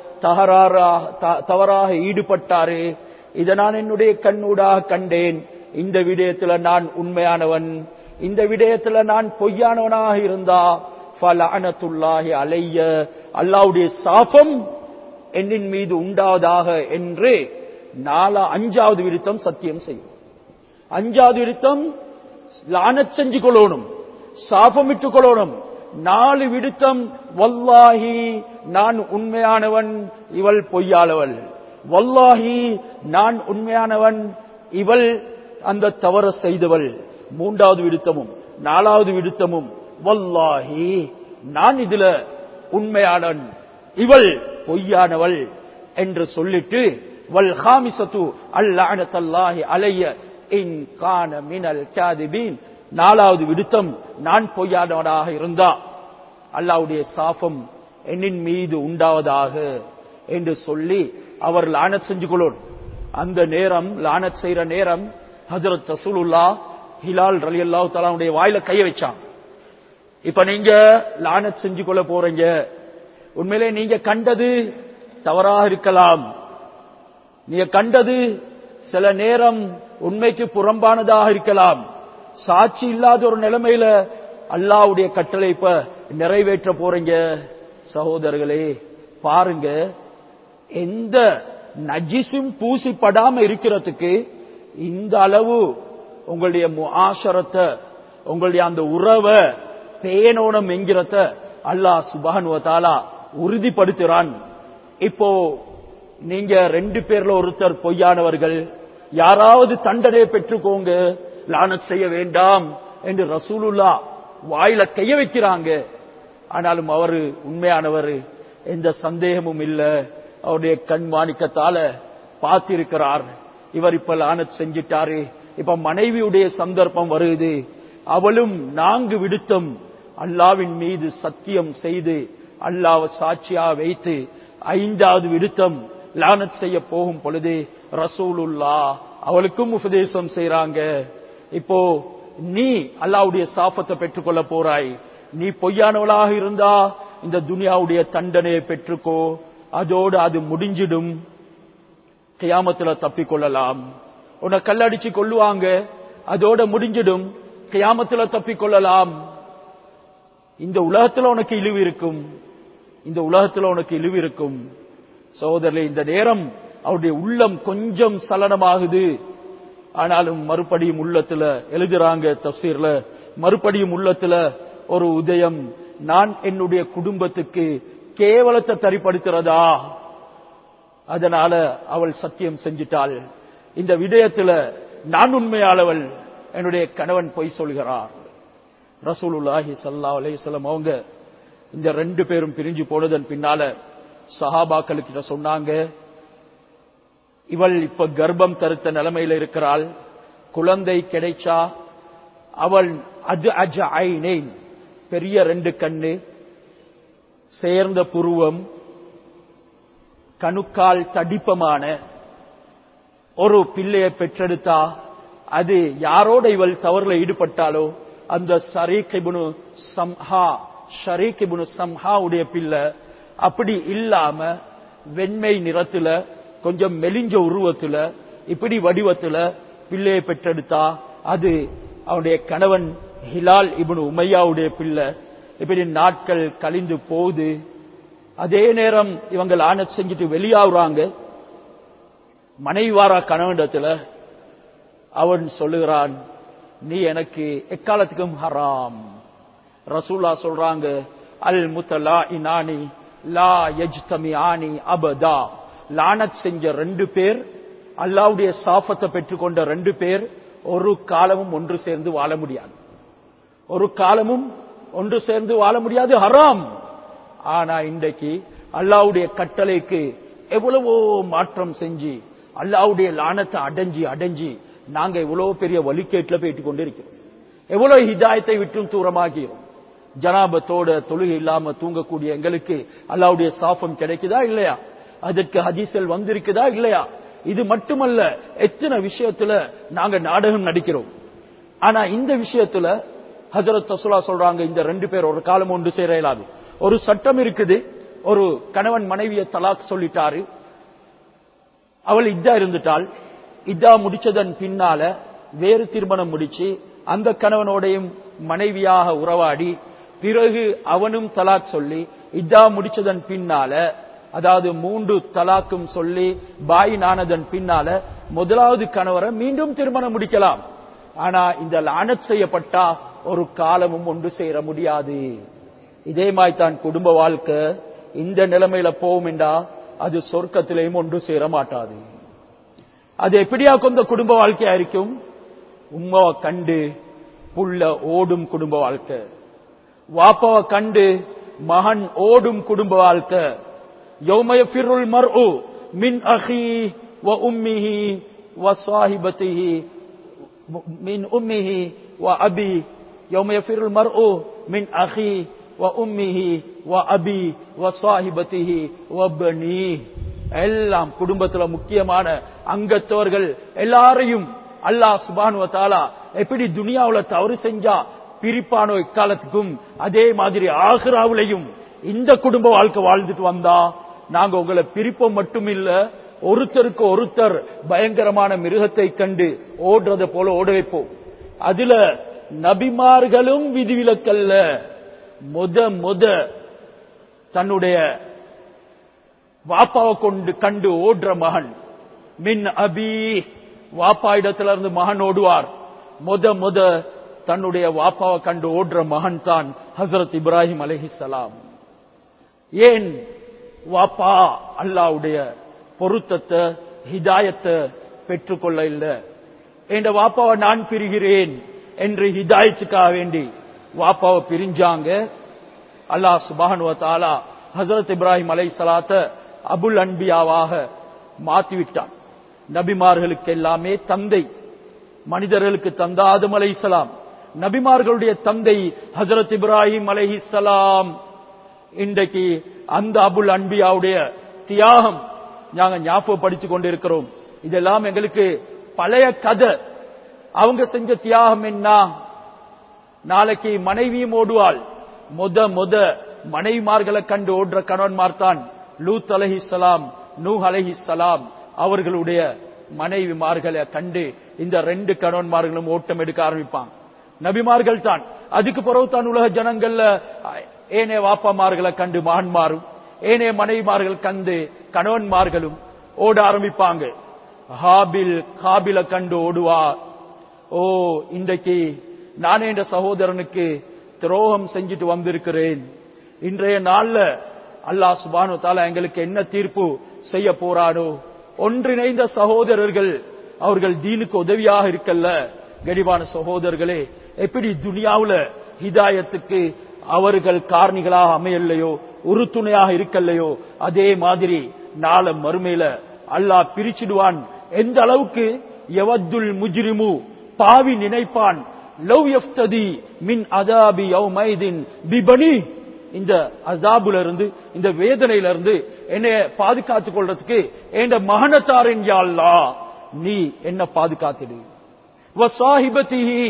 S1: தகராறாக தவறாக ஈடுபட்டாரு இதை நான் என்னுடைய கண்ணூடாக கண்டேன் இந்த விடயத்துல நான் உண்மையானவன் இந்த விடயத்துல நான் பொய்யானவனாக இருந்தா ஃபலஅனத்துல்லாஹி அலைய அல்லாவுடைய சாபம் என்னின் மீது உண்டாவதாக என்று நாலா அஞ்சாவது விருத்தம் சத்தியம் செய்யும் அஞ்சாவது விருத்தம் லானச் செஞ்சு கொள்ளணும் சாபமிட்டுக் கொள்ளணும் நாலு விடுத்தம் வல்லாஹி நான் உண்மையானவன் இவள் பொய்யாளவள் வல்லாஹி நான் உண்மையானவன் இவள் அந்த தவற செய்தவள் மூன்றாவது விடுத்தமும் நாலாவது விடுத்தமும் வல்லாஹி நான் இதுல உண்மையானவன் இவள் பொய்யானவள் என்று சொல்லிட்டு வல் ஹாமிசத்து அல்லாஹி அலைய இன் கான மினல் காதிபீன் நாலாவது விடுத்தம் நான் பொய்யானவனாக இருந்தா அல்லாவுடைய சாபம் என்னின் மீது உண்டாவதாக என்று சொல்லி அவர் லானத் செஞ்சு கொள்ளணும் அந்த நேரம் லானத் செய்யற நேரம் ஹசரத் ரசூலுல்லா ஹிலால் ரலி அல்லாஹு தலாவுடைய வாயில கைய வச்சான் இப்ப நீங்க லானத் செஞ்சு கொள்ள போறீங்க உண்மையிலே நீங்க கண்டது தவறாக இருக்கலாம் நீங்க கண்டது சில நேரம் உண்மைக்கு புறம்பானதாக இருக்கலாம் சாட்சி இல்லாத ஒரு நிலைமையில அல்லாவுடைய கட்டளை இப்ப நிறைவேற்ற போறீங்க சகோதரர்களே பாருங்க எந்த நஜிசும் பூசிப்படாம இருக்கிறதுக்கு இந்த அளவு உங்களுடைய ஆசரத்தை உங்களுடைய அந்த உறவை பேணோனம் என்கிறத அல்லாஹ் சுபானுவத்தாலா உறுதிப்படுத்துறான் இப்போ நீங்க ரெண்டு பேர்ல ஒருத்தர் பொய்யானவர்கள் யாராவது தண்டனை பெற்றுக்கோங்க லானத் செய்ய வேண்டாம் என்று ரசூலுல்லா வாயில கைய வைக்கிறாங்க ஆனாலும் அவரு உண்மையானவர் எந்த சந்தேகமும் இல்ல அவருடைய கண் மாணிக்கத்தால பார்த்திருக்கிறார் இவர் இப்ப லானத் செஞ்சிட்டாரு இப்ப மனைவியுடைய சந்தர்ப்பம் வருது அவளும் நான்கு விடுத்தம் அல்லாவின் மீது சத்தியம் செய்து அல்லாவை சாட்சியா வைத்து ஐந்தாவது விடுத்தம் லானத் செய்ய போகும் பொழுது ரசூலுல்லா அவளுக்கும் உபதேசம் செய்யறாங்க இப்போ நீ அல்லாவுடைய சாபத்தை பெற்றுக்கொள்ள போறாய் நீ பொய்யானவளாக இருந்தா இந்த துனியாவுடைய தண்டனையை பெற்றுக்கோ அதோடு அது முடிஞ்சிடும் கியாமத்துல தப்பிக்கொள்ளலாம் உன்னை கல்லடிச்சு கொள்ளுவாங்க அதோட முடிஞ்சிடும் கியாமத்துல தப்பிக்கொள்ளலாம் இந்த உலகத்துல உனக்கு இழிவு இருக்கும் இந்த உலகத்துல உனக்கு இழிவு இருக்கும் சகோதரர்களே இந்த நேரம் அவருடைய உள்ளம் கொஞ்சம் சலனமாகுது ஆனாலும் மறுபடியும் உள்ளத்துல எழுதுறாங்க தப்சீர்ல மறுபடியும் உள்ளத்துல ஒரு உதயம் நான் என்னுடைய குடும்பத்துக்கு கேவலத்தை தரிப்படுத்துறதா அதனால அவள் சத்தியம் செஞ்சிட்டாள் இந்த விடயத்துல நான் உண்மையாளவள் என்னுடைய கணவன் பொய் சொல்கிறார் ரசூலுல்லாஹி சல்லா அலையம் அவங்க இந்த ரெண்டு பேரும் பிரிஞ்சு போனதன் பின்னால சஹாபாக்களுக்கிட்ட சொன்னாங்க இவள் இப்ப கர்ப்பம் தருத்த நிலைமையில இருக்கிறாள் குழந்தை கிடைச்சா அவள் அது அஜ ஐனேன் பெரிய ரெண்டு கண்ணு சேர்ந்த புருவம் கணுக்கால் தடிப்பமான ஒரு பிள்ளையை பெற்றெடுத்தா அது யாரோட இவள் தவறுல ஈடுபட்டாலோ அந்த ஷரீக் இப்னு சம்ஹா ஷரீக் இப்னு சம்ஹாவுடைய பிள்ளை அப்படி இல்லாம வெண்மை நிறத்துல கொஞ்சம் மெலிஞ்ச உருவத்துல இப்படி வடிவத்துல பிள்ளையை பெற்றெடுத்தா அது அவனுடைய கணவன் ஹிலால் இப்னு உமையாவுடைய பிள்ளை இப்படி நாட்கள் கழிந்து போகுது அதே நேரம் இவங்க லானத் செஞ்சுட்டு வெளியாகுறாங்க மனைவாரா கணவனிடத்துல அவன் சொல்லுகிறான் நீ எனக்கு எக்காலத்துக்கும் ஹராம் ரசூலா சொல்றாங்க அல் முத்தலா இனானி லா யஜ்தமி ஆனி அபதா லானத் செஞ்ச ரெண்டு பேர் அல்லாவுடைய சாஃபத்தை பெற்றுக்கொண்ட ரெண்டு பேர் ஒரு காலமும் ஒன்று சேர்ந்து வாழ முடியாது ஒரு காலமும் ஒன்று சேர்ந்து வாழ முடியாது ஹராம் ஆனா இன்றைக்கு அல்லாவுடைய கட்டளைக்கு எவ்வளவோ மாற்றம் செஞ்சு அல்லாவுடைய லானத்தை அடைஞ்சி அடைஞ்சி நாங்க எவ்வளவு பெரிய வழிகேட்டுல போயிட்டு கொண்டிருக்கிறோம் எவ்வளவு ஹிதாயத்தை விட்டும் தூரமாகிறோம் ஜனாபத்தோட தொழுகை இல்லாம தூங்கக்கூடிய எங்களுக்கு அல்லாவுடைய சாஃபம் கிடைக்குதா இல்லையா அதற்கு ஹதீசல் வந்திருக்குதா இல்லையா இது மட்டுமல்ல எத்தனை விஷயத்துல நாங்க நாடகம் நடிக்கிறோம் ஆனா இந்த விஷயத்துல ஹசரத் தசுலா சொல்றாங்க இந்த ரெண்டு பேர் ஒரு காலம் ஒன்று சேர இயலாது ஒரு சட்டம் இருக்குது ஒரு கணவன் மனைவிய தலாக் சொல்லிட்டாரு அவள் இதா இருந்துட்டாள் இதா முடிச்சதன் பின்னால வேறு திருமணம் முடிச்சு அந்த கணவனோடையும் மனைவியாக உறவாடி பிறகு அவனும் தலாக் சொல்லி இதா முடிச்சதன் பின்னால அதாவது மூன்று தலாக்கும் சொல்லி பாய் நானதன் பின்னால முதலாவது கணவரை மீண்டும் திருமணம் முடிக்கலாம் ஆனா இந்த லானத் செய்யப்பட்டா ஒரு காலமும் ஒன்று சேர முடியாது இதே மாதிரி தான் குடும்ப வாழ்க்கை இந்த நிலைமையில போகும் என்றா அது சொர்க்கத்திலேயும் ஒன்று சேர மாட்டாது அது எப்படியா கொண்ட குடும்ப வாழ்க்கையா இருக்கும் உம்மாவை கண்டு புள்ள ஓடும் குடும்ப வாழ்க்கை வாப்பாவை கண்டு மகன் ஓடும் குடும்ப வாழ்க்கை யௌமய ஃபிருல் மர்உ மின் அஹி வ உம்மிஹி வ சாஹிபத்திஹி மின் உம்மிஹி வ அபி யௌம யஃபிருல் மர்உ மின் அஹி வ உம்மிஹி வ அபி வ சாஹிபத்திஹி வ பனி எல்லாம் குடும்பத்துல முக்கியமான அங்கத்தவர்கள் எல்லாரையும் அல்லாஹ் சுபானுவ தாலா எப்படி துனியாவுல தவறு செஞ்சா பிரிப்பானோ இக்காலத்துக்கும் அதே மாதிரி ஆஹ்ராவுலையும் இந்த குடும்ப வாழ்க்கை வாழ்ந்துட்டு வந்தா நாங்க உங்களை பிரிப்போம் மட்டும் இல்ல ஒருத்தருக்கு ஒருத்தர் பயங்கரமான மிருகத்தை கண்டு ஓடுறத போல ஓட வைப்போம் அதுல நபிமார்களும் விதிவிலக்கல்ல முத முத தன்னுடைய வாப்பாவை கொண்டு கண்டு ஓடுற மகன் மின் அபி வாப்பா இடத்துல இருந்து மகன் ஓடுவார் முத முத தன்னுடைய வாப்பாவை கண்டு ஓடுற மகன் தான் ஹசரத் இப்ராஹிம் அலஹிசலாம் ஏன் வாப்பா அல்லாவுடைய பொருத்தத்தை ஹிதாயத்தை பெற்றுக்கொள்ள இல்ல என்ற வாப்பாவை நான் பிரிகிறேன் என்று ஹிதாயத்துக்காக வேண்டி வாப்பாவை பிரிஞ்சாங்க அல்லாஹ் சுபானுவ தாலா ஹசரத் இப்ராஹிம் அலை சலாத்த அபுல் அன்பியாவாக மாற்றிவிட்டான் நபிமார்களுக்கு எல்லாமே தந்தை மனிதர்களுக்கு தந்த ஆதம் அலை சலாம் நபிமார்களுடைய தந்தை ஹசரத் இப்ராஹிம் அலைஹிஸ்ஸலாம் இன்றைக்கு அந்த அபுல் அன்பியாவுடைய தியாகம் நாங்க ஞாபகப்படுத்திக் கொண்டிருக்கிறோம் இதெல்லாம் எங்களுக்கு பழைய கதை அவங்க செஞ்ச தியாகம் என்ன நாளைக்கு மனைவியும் ஓடுவாள் முத முத மனைவிமார்களை கண்டு ஓடுற கணவன்மார் தான் லூத் அலஹிசலாம் நூ அலஹிசலாம் அவர்களுடைய மனைவிமார்களை கண்டு இந்த ரெண்டு கணவன்மார்களும் ஓட்டம் எடுக்க ஆரம்பிப்பாங்க நபிமார்கள் தான் அதுக்கு பிறகு தான் உலக ஜனங்கள்ல ஏனே வாப்பாமார்களை கண்டு மகன்மாரும் ஏனே மனைவிமார்கள் கண்டு கணவன்மார்களும் ஓட ஆரம்பிப்பாங்க ஹாபில் காபில கண்டு ஓடுவார் ஓ இன்றைக்கு நானே என்ற சகோதரனுக்கு துரோகம் செஞ்சுட்டு வந்திருக்கிறேன் இன்றைய நாள்ல அல்லாஹ் சுபானு தாலா எங்களுக்கு என்ன தீர்ப்பு செய்ய போறாரோ ஒன்றிணைந்த சகோதரர்கள் அவர்கள் தீனுக்கு உதவியாக இருக்கல்ல கடிவான சகோதரர்களே எப்படி துனியாவுல ஹிதாயத்துக்கு அவர்கள் காரணிகளாக அமையலையோ உறுதுணையாக இருக்கல்லையோ அதே மாதிரி நாள மறுமையில அல்லாஹ் பிரிச்சிடுவான் எந்த அளவுக்கு எவத்துல் முஜ்ரிமு பாவி நினைப்பான் லவ் எஃப்ததி மின் அதாபி யௌமைதின் பிபனி இந்த அசாபுல இருந்து இந்த வேதனையில இருந்து என்னைய பாதுகாத்துக் கொள்றதுக்கு என் மகனத்தாரின் யாழ்லா நீ என்ன பாதுகாத்துடு சாஹிபத்திஹி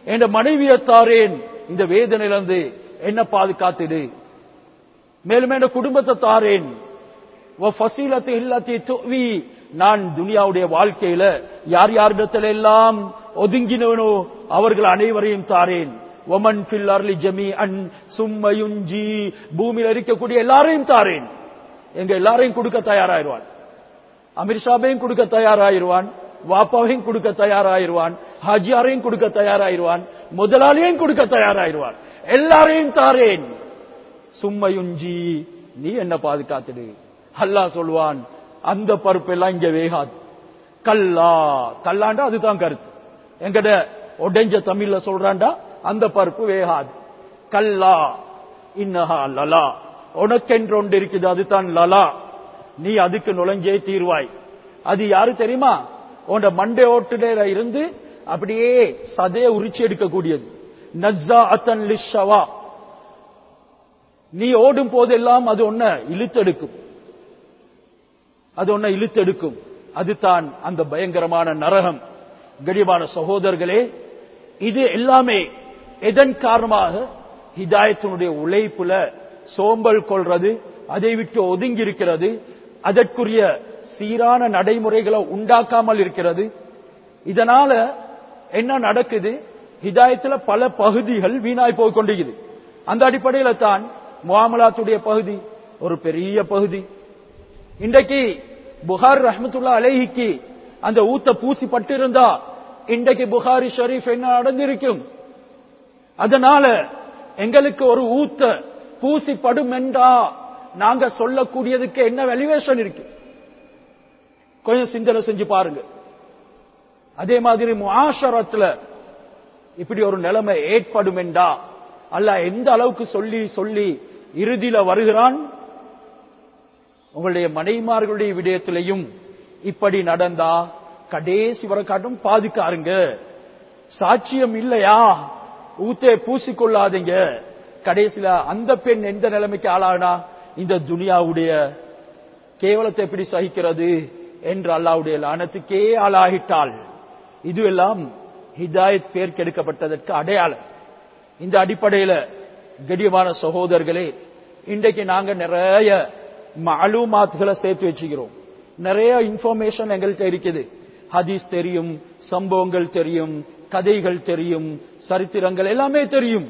S1: என் மனைவியை தாரேன் இந்த வேதனையிலிருந்து என்ன பாதுகாத்திடு மேலும் என் குடும்பத்தை தாரேன் ஃபசீலத்தை இல்லத்தை துவி நான் துனியாவுடைய வாழ்க்கையில யார் யாரிடத்துல எல்லாம் ஒதுங்கினவனோ அவர்கள் அனைவரையும் தாரேன் ஒமன் ஃபில் அர்லி ஜமி அன் சும்மையுஞ்சி பூமியில் இருக்கக்கூடிய எல்லாரையும் தாரேன் எங்க எல்லாரையும் கொடுக்க தயாராயிருவான் அமித்ஷாபையும் கொடுக்க தயாராயிருவான் வாப்பாவையும் கொடுக்க தயாராயிருவான் ஹாஜியாரையும் கொடுக்க தயாராயிருவான் முதலாளியையும் கொடுக்க தயாராயிருவான் எல்லாரையும் தாரேன் சும்மையுஞ்சி நீ என்ன பாதுகாத்துடு அல்லாஹ் சொல்வான் அந்த பருப்பு எல்லாம் இங்க வேகாது கல்லா கல்லாண்டா அதுதான் கருத்து எங்கட ஒடைஞ்ச தமிழ்ல சொல்றாண்டா அந்த பருப்பு வேகாது கல்லா இன்னஹா லலா உனக்கென்று ஒன்று இருக்குது அதுதான் லலா நீ அதுக்கு நுழைஞ்சே தீர்வாய் அது யாரு தெரியுமா உன் மண்டை ஓட்டுல இருந்து அப்படியே சதைய உரிச்சு எடுக்கக்கூடியது நஸ்ஸா அத்தன் லிஷவா நீ ஓடும் போதெல்லாம் அது ஒன்ன இழுத்தெடுக்கும் அது ஒன்ன இழுத்தெடுக்கும் அதுதான் அந்த பயங்கரமான நரகம் கடிமான சகோதரர்களே இது எல்லாமே எதன் காரணமாக ஹிதாயத்தினுடைய உழைப்புல சோம்பல் கொள்றது அதை விட்டு ஒதுங்கி இருக்கிறது அதற்குரிய சீரான நடைமுறைகளை உண்டாக்காமல் இருக்கிறது இதனால என்ன நடக்குது ஹிதாயத்துல பல பகுதிகள் வீணாய் போய் கொண்டிருக்குது அந்த அடிப்படையில தான் முகாமலாத்துடைய பகுதி ஒரு பெரிய பகுதி இன்றைக்கு புகார் ரஹமத்துல்லா அலேஹிக்கு அந்த ஊத்த பூசி பட்டிருந்தா இன்றைக்கு புகாரி ஷரீஃப் என்ன நடந்திருக்கும் அதனால எங்களுக்கு ஒரு ஊத்த பூசி படும் என்றா நாங்க சொல்லக்கூடியதுக்கு என்ன வெலிவேஷன் இருக்கு கொஞ்சம் சிந்தனை செஞ்சு பாருங்க அதே மாதிரி முஆஷரத்துல இப்படி ஒரு நிலைமை ஏற்படும் என்றா அல்ல எந்த அளவுக்கு சொல்லி சொல்லி இறுதியில வருகிறான் உங்களுடைய மனைமார்களுடைய விடயத்திலையும் இப்படி நடந்தா கடைசி வர காட்டும் பாதுகாருங்க சாட்சியம் இல்லையா ஊத்தே பூசிக்கொள்ளாதீங்க கடைசியில அந்த பெண் எந்த நிலைமைக்கு ஆளானா இந்த துனியாவுடைய கேவலத்தை எப்படி சகிக்கிறது என்று அல்லாவுடைய லானத்துக்கே ஆளாகிட்டாள் இதுவெல்லாம் ஹிதாயத் பேர் கெடுக்கப்பட்டதற்கு அடையாளம் இந்த அடிப்படையில கடியமான சகோதரர்களே இன்றைக்கு நாங்க நிறைய மாலூமாத்துகளை சேர்த்து வச்சுக்கிறோம் நிறைய இன்ஃபர்மேஷன் எங்கள்கிட்ட இருக்குது ஹதீஸ் தெரியும் சம்பவங்கள் தெரியும் கதைகள் தெரியும் சரித்திரங்கள் எல்லாமே தெரியும்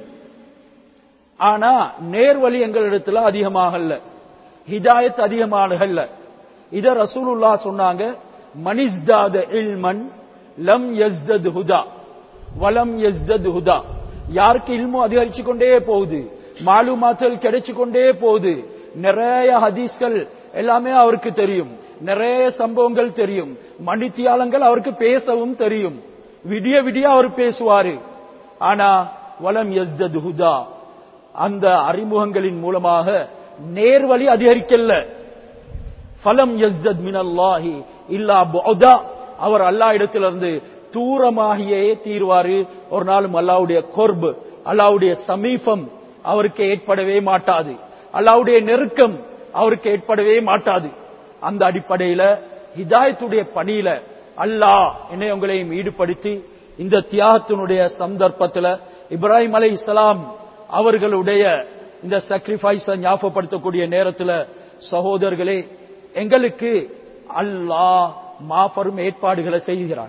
S1: ஆனா நேர்வழி எங்களிடத்துல அதிகமாகல ஹிதாயத் அதிகமாகல இத ரசூலுல்லா சொன்னாங்க மனிஸ்தாத இல்மன் லம் எஸ்தத் ஹுதா வலம் எஸ்தத் ஹுதா யாருக்கு இல்மு அதிகரிச்சு கொண்டே போகுது மாலுமாத்தல் கிடைச்சு கொண்டே போகுது நிறைய ஹதீஸ்கள் எல்லாமே அவருக்கு தெரியும் நிறைய சம்பவங்கள் தெரியும் மணித்தியாலங்கள் அவருக்கு பேசவும் தெரியும் விடிய விடிய அவர் பேசுவாரு ஆனா வலம் எஸ்தத் ஹுதா அந்த அறிமுகங்களின் மூலமாக நேர்வழி அதிகரிக்கல ஃபலம் எஸ்தத் மினல்லாஹி இல்லா புஅதா அவர் அல்லா இடத்திலிருந்து தூரமாகியே தீர்வாரு ஒரு நாளும் அல்லாவுடைய கொர்பு அல்லாவுடைய சமீபம் அவருக்கு ஏற்படவே மாட்டாது அல்லாவுடைய நெருக்கம் அவருக்கு ஏற்படவே மாட்டாது அந்த அடிப்படையில ஹிதாயத்துடைய பணியில அல்லாஹ் என்னை உங்களையும் ஈடுபடுத்தி இந்த தியாகத்தினுடைய சந்தர்ப்பத்துல இப்ராஹிம் அலை இஸ்லாம் அவர்களுடைய இந்த சாக்ரிஃபைஸ ஞாபகப்படுத்தக்கூடிய நேரத்துல சகோதரர்களே எங்களுக்கு அல்லாஹ் மாபெரும் ஏற்பாடுகளை செய்கிறான்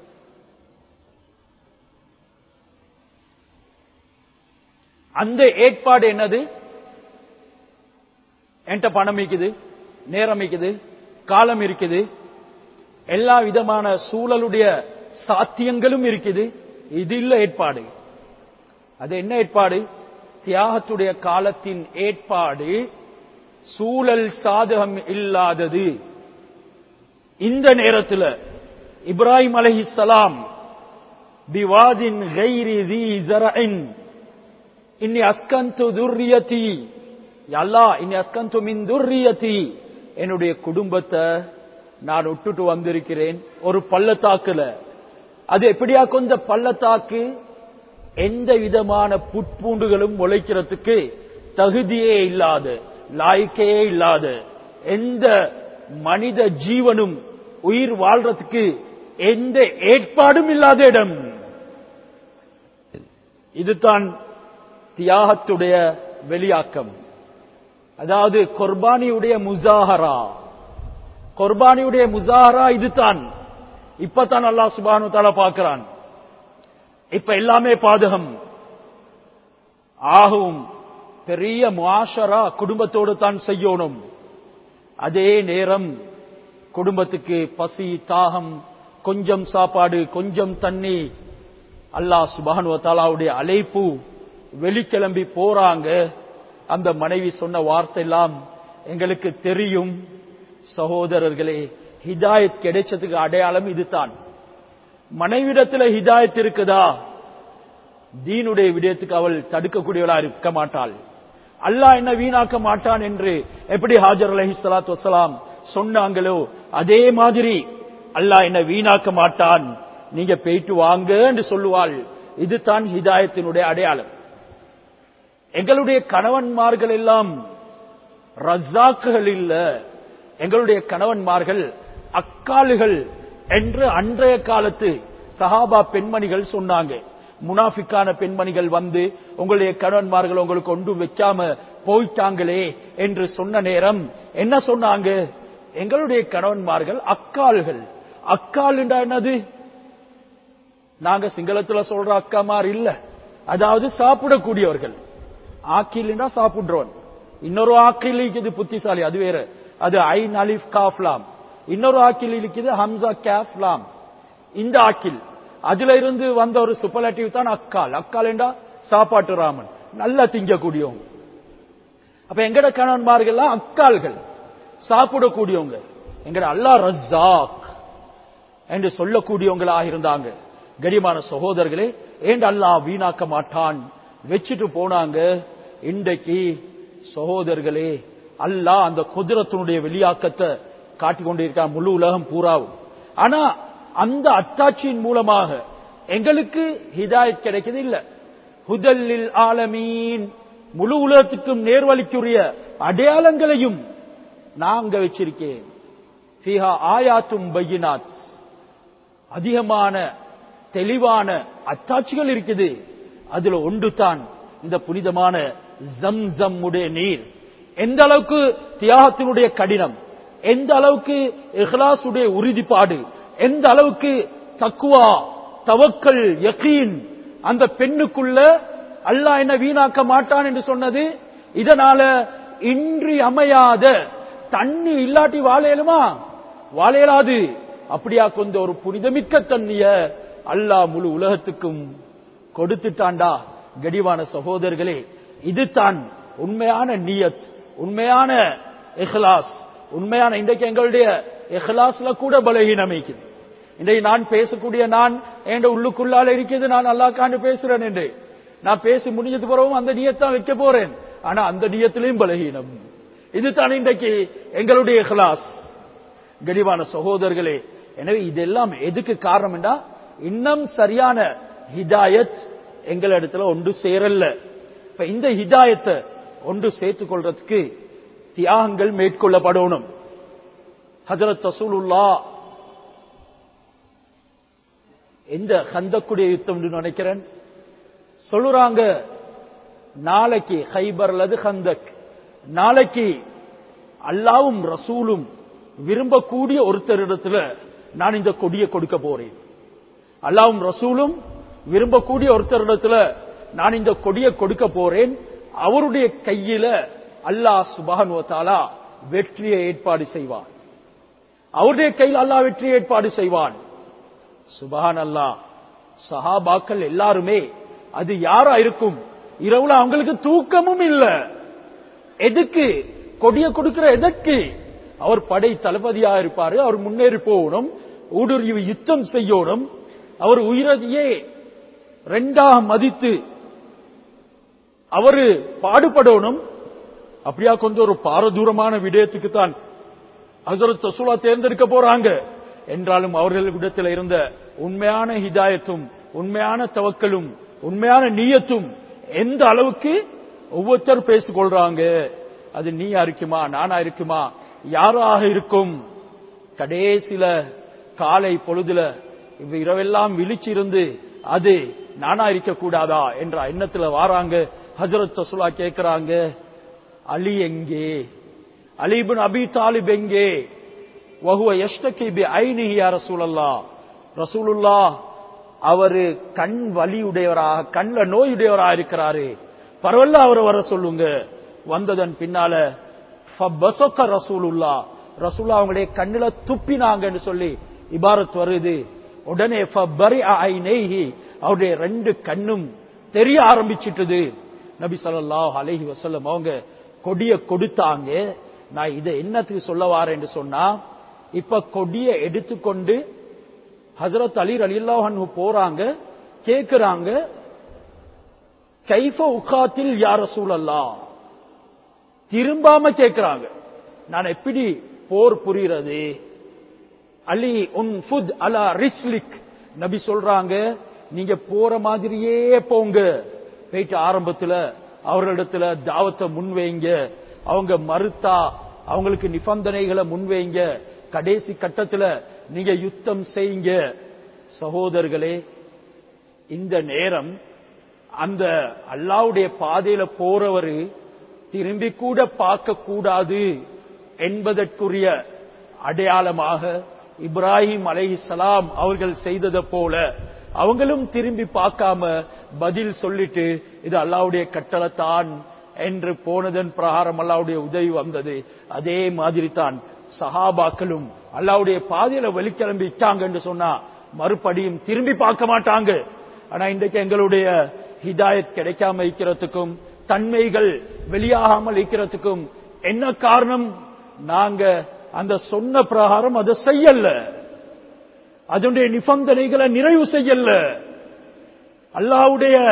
S1: அந்த ஏற்பாடு என்னது என்கிட்ட பணம் இருக்குது நேரம் இருக்குது காலம் இருக்குது எல்லா விதமான சூழலுடைய சாத்தியங்களும் இருக்குது இது இல்ல ஏற்பாடு அது என்ன ஏற்பாடு தியாகத்துடைய காலத்தின் ஏற்பாடு சூழல் சாதகம் இல்லாதது இந்த நேரத்தில் இப்ராஹிம் அலஹிசலாம் பிவாதின் கைரி தி ஜரஇன் இன்னி அஸ்கந்து துர்ரியதி அல்லா இன்னி அஸ்கந்து மின் துர்ரியதி என்னுடைய குடும்பத்தை நான் விட்டுட்டு வந்திருக்கிறேன் ஒரு பள்ளத்தாக்குல அது எப்படியா கொஞ்சம் பள்ளத்தாக்கு எந்த விதமான புட்பூண்டுகளும் முளைக்கிறதுக்கு தகுதியே இல்லாத லாய்க்கே இல்லாத எந்த மனித ஜீவனும் உயிர் வாழ்றதுக்கு எந்த ஏற்பாடும் இல்லாத இடம் இதுதான் தியாகத்துடைய வெளியாக்கம் அதாவது கொர்பானியுடைய முசாஹரா கொர்பானியுடைய முசாஹரா இதுதான் இப்பதான் அல்லாஹ் சுபானு தாலா பார்க்கிறான் இப்ப எல்லாமே பாதகம் ஆகும் பெரிய முஆஷரா குடும்பத்தோடு தான் செய்யணும் அதே நேரம் குடும்பத்துக்கு பசி தாகம் கொஞ்சம் சாப்பாடு கொஞ்சம் தண்ணி அல்லாஹ் சுபானு தாலாவுடைய அழைப்பு வெளிக்கிளம்பி போறாங்க அந்த மனைவி சொன்ன வார்த்தை எல்லாம் எங்களுக்கு தெரியும் சகோதரர்களே ஹிதாயத் கிடைச்சதுக்கு அடையாளம் இதுதான் மனைவிடத்துல ஹிதாயத் இருக்குதா தீனுடைய விடயத்துக்கு அவள் தடுக்கக்கூடியவளா இருக்க மாட்டாள் அல்லாஹ் என்ன வீணாக்க மாட்டான் என்று எப்படி ஹாஜர் அலஹி சலாத்து வசலாம் சொன்னாங்களோ அதே மாதிரி அல்லாஹ் என்ன வீணாக்க மாட்டான் நீங்க போயிட்டு வாங்க என்று சொல்லுவாள் இதுதான் ஹிதாயத்தினுடைய அடையாளம் எங்களுடைய கணவன்மார்கள் எல்லாம் ரஜாக்குகள் இல்ல எங்களுடைய கணவன்மார்கள் அக்காலுகள் என்று அன்றைய காலத்து சஹாபா பெண்மணிகள் சொன்னாங்க முனாஃபிக்கான பெண்மணிகள் வந்து உங்களுடைய கணவன்மார்கள் உங்களுக்கு ஒன்றும் வைக்காம போயிட்டாங்களே என்று சொன்ன நேரம் என்ன சொன்னாங்க எங்களுடைய கணவன்மார்கள் அக்கால்கள் அக்கால் என்னது நாங்க சிங்களத்துல சொல்ற அக்காமார் இல்ல அதாவது சாப்பிடக்கூடியவர்கள் ஆக்கில்னா சாப்பிடுறவன் இன்னொரு ஆக்கில் இருக்குது புத்திசாலி அது வேற அது ஐன் அலிஃப் காஃப்லாம் இன்னொரு ஆக்கில் இருக்குது ஹம்சா கேஃப்லாம் இந்த ஆக்கில் அதுல இருந்து வந்த ஒரு சுப்பலேட்டிவ் தான் அக்கால் அக்கால் என்றா சாப்பாட்டு ராமன் நல்லா திங்கக்கூடியவங்க அப்ப எங்கட கணவன்மார்கள்லாம் அக்கால்கள் சாப்பிடக்கூடியவங்க எங்கட அல்லா ரஜாக் என்று சொல்லக்கூடியவங்களாக இருந்தாங்க கரிமான சகோதரர்களே ஏண்டு அல்லாஹ் வீணாக்க மாட்டான் வச்சுட்டு போனாங்க இன்றைக்கு சகோதரர்களே அல்லாஹ் அந்த குதிரத்தினுடைய வெளியாக்கத்தை காட்டிக் கொண்டிருக்கான் முழு உலகம் பூராவும் ஆனா அந்த அத்தாட்சியின் மூலமாக எங்களுக்கு ஹிதாயத் கிடைக்கிறது இல்ல ஹுதல்லில் ஆலமீன் முழு உலகத்துக்கும் நேர்வழிக்குரிய அடையாளங்களையும் நான் அங்க வச்சிருக்கேன் ஃபீஹா ஆயாத்தும் பையினாத் அதிகமான தெளிவான அத்தாட்சிகள் இருக்குது அதுல ஒன்று தான் இந்த புனிதமான ஜம் ஜம் உடைய நீர் எந்த அளவுக்கு தியாகத்தினுடைய கடினம் எந்த அளவுக்கு இஹ்லாசுடைய உறுதிப்பாடு எந்த அளவுக்கு தக்குவா தவக்கல் யகீன் அந்த பெண்ணுக்குள்ள அல்லாஹ் என்ன வீணாக்க மாட்டான் என்று சொன்னது இதனால இன்றி அமையாத தண்ணி இல்லாட்டி வாழையலுமா வாழையலாது அப்படியா கொஞ்சம் ஒரு புனிதமிக்க தண்ணிய அல்லாஹ் முழு உலகத்துக்கும் கொடுத்துட்டாண்டா கடிவான சகோதரர்களே இதுதான் உண்மையான நியத் உண்மையான இஹ்லாஸ் உண்மையான இன்றைக்கு எங்களுடைய இஹ்லாஸ்ல கூட பலகீனம் இருக்குது இன்றைக்கு நான் பேசக்கூடிய நான் என் உள்ளுக்குள்ளால இருக்குது நான் அல்லாக்காண்டு பேசுறேன் என்று நான் பேசி முடிஞ்சது பிறகும் அந்த நியத்தான் வைக்க போறேன் ஆனா அந்த நியத்திலையும் பலகீனம் இதுதான் இன்றைக்கு எங்களுடைய இஹ்லாஸ் கடிவான சகோதரர்களே எனவே இதெல்லாம் எதுக்கு காரணம் என்றா இன்னும் சரியான ஹிதாயத் எங்களிடத்துல ஒன்று சேரல்ல இப்ப இந்த ஹிதாயத்தை ஒன்று சேர்த்துக் கொள்றதுக்கு தியாகங்கள் மேற்கொள்ளப்படணும் ஹஜரத் ரசூலுல்லா எந்த கந்தக்குடைய யுத்தம் நினைக்கிறேன் சொல்லுறாங்க நாளைக்கு ஹைபர் அல்லது ஹந்தக் நாளைக்கு அல்லாவும் ரசூலும் விரும்பக்கூடிய ஒருத்தரிடத்துல நான் இந்த கொடியை கொடுக்க போறேன் அல்லாவும் ரசூலும் விரும்பக்கூடிய ஒருத்தரிடத்துல நான் இந்த கொடியை கொடுக்க போறேன் அவருடைய கையில அல்லாஹ் சுபானுவத்தாலா வெற்றியை ஏற்பாடு செய்வான் அவருடைய கையில் அல்லாஹ் வெற்றியை ஏற்பாடு செய்வான் சுபஹான் அல்லா சஹாபாக்கள் எல்லாருமே அது யாரா இருக்கும் இரவுல அவங்களுக்கு தூக்கமும் இல்ல எதுக்கு கொடிய கொடுக்கிற எதற்கு அவர் படை தளபதியா இருப்பாரு அவர் முன்னேறி போகணும் ஊடுருவி யுத்தம் செய்யணும் அவர் உயிரதையே ரெண்டாக மதித்து அவரு பாடுபடணும் அப்படியா கொஞ்சம் ஒரு பாரதூரமான விடயத்துக்கு தான் ஹசரத் ரசூலா தேர்ந்தெடுக்க போறாங்க என்றாலும் அவர்களிடத்தில் இருந்த உண்மையான ஹிதாயத்தும் உண்மையான தவக்கலும் உண்மையான நீயத்தும் எந்த அளவுக்கு ஒவ்வொருத்தர் பேசிக் கொள்றாங்க அது நீயா இருக்குமா நானா இருக்குமா யாராக இருக்கும் கடைசில காலை பொழுதுல இவ இரவெல்லாம் விழிச்சிருந்து அது நானா இருக்க கூடாதா என்ற எண்ணத்துல வாராங்க ஹஜரத் ரசூலா கேக்குறாங்க அலி எங்கே அலிபின் அபி தாலிப் எங்கே வகுவ எஷ்டகி பி ஐனிஹி யா ரசூலல்லா ரசூலுல்லா அவரு கண் வலியுடையவராக கண்ல நோயுடையவராக இருக்கிறாரு பரவாயில்ல அவரை வர சொல்லுங்க வந்ததன் பின்னால ஃபபஸக ரசூலுல்லா ரசூலுல்லா அவங்களுடைய கண்ணுல துப்பினாங்கன்னு சொல்லி இபாரத் வருது உடனே ஃபபரி ஐனைஹி அவருடைய ரெண்டு கண்ணும் தெரிய ஆரம்பிச்சிட்டது நபி ஸல்லல்லாஹு அலைஹி வஸல்லம் அவங்க கொடிய கொடுத்தாங்க நான் இதை என்னத்துக்கு சொல்ல வாரேன்னு சொன்னா இப்ப கொடிய எடுத்துக்கொண்டு ஹசரத் அலி அலில்லாஹு போறாங்க கேக்குறாங்க கைஃப உகாத்தில் யார சூழல்லா திரும்பாம கேக்குறாங்க நான் எப்படி போர் புரிகிறது அலி உன் ஃபுத் அலா ரிஸ்லிக் நபி சொல்றாங்க நீங்க போற மாதிரியே போங்க போயிட்டு ஆரம்பத்துல அவர்களிடத்துல தாவத்தை முன்வைங்க அவங்க மறுத்தா அவங்களுக்கு நிபந்தனைகளை முன்வைங்க கடைசி கட்டத்துல நீங்க யுத்தம் செய்யுங்க சகோதரர்களே இந்த நேரம் அந்த அல்லாவுடைய பாதையில போறவரு திரும்பி கூட பார்க்க கூடாது என்பதற்குரிய அடையாளமாக இப்ராஹிம் அலைஹிஸ்ஸலாம் அவர்கள் செய்ததை போல அவங்களும் திரும்பி பார்க்காம பதில் சொல்லிட்டு இது அல்லாவுடைய கட்டளைத்தான் என்று போனதன் பிரகாரம் அல்லாவுடைய உதவி வந்தது அதே மாதிரி தான் சஹாபாக்களும் அல்லாவுடைய பாதையில வெளிக்கிளம்பி இட்டாங்க என்று சொன்னா மறுபடியும் திரும்பி பார்க்க மாட்டாங்க ஆனா இன்றைக்கு எங்களுடைய ஹிதாயத் கிடைக்காம இருக்கிறதுக்கும் தன்மைகள் வெளியாகாமல் இருக்கிறதுக்கும் என்ன காரணம் நாங்க அந்த சொன்ன பிரகாரம் அதை செய்யல அதனுடைய நிபந்தனைகளை நிறைவு செய்யல அல்லாவுடைய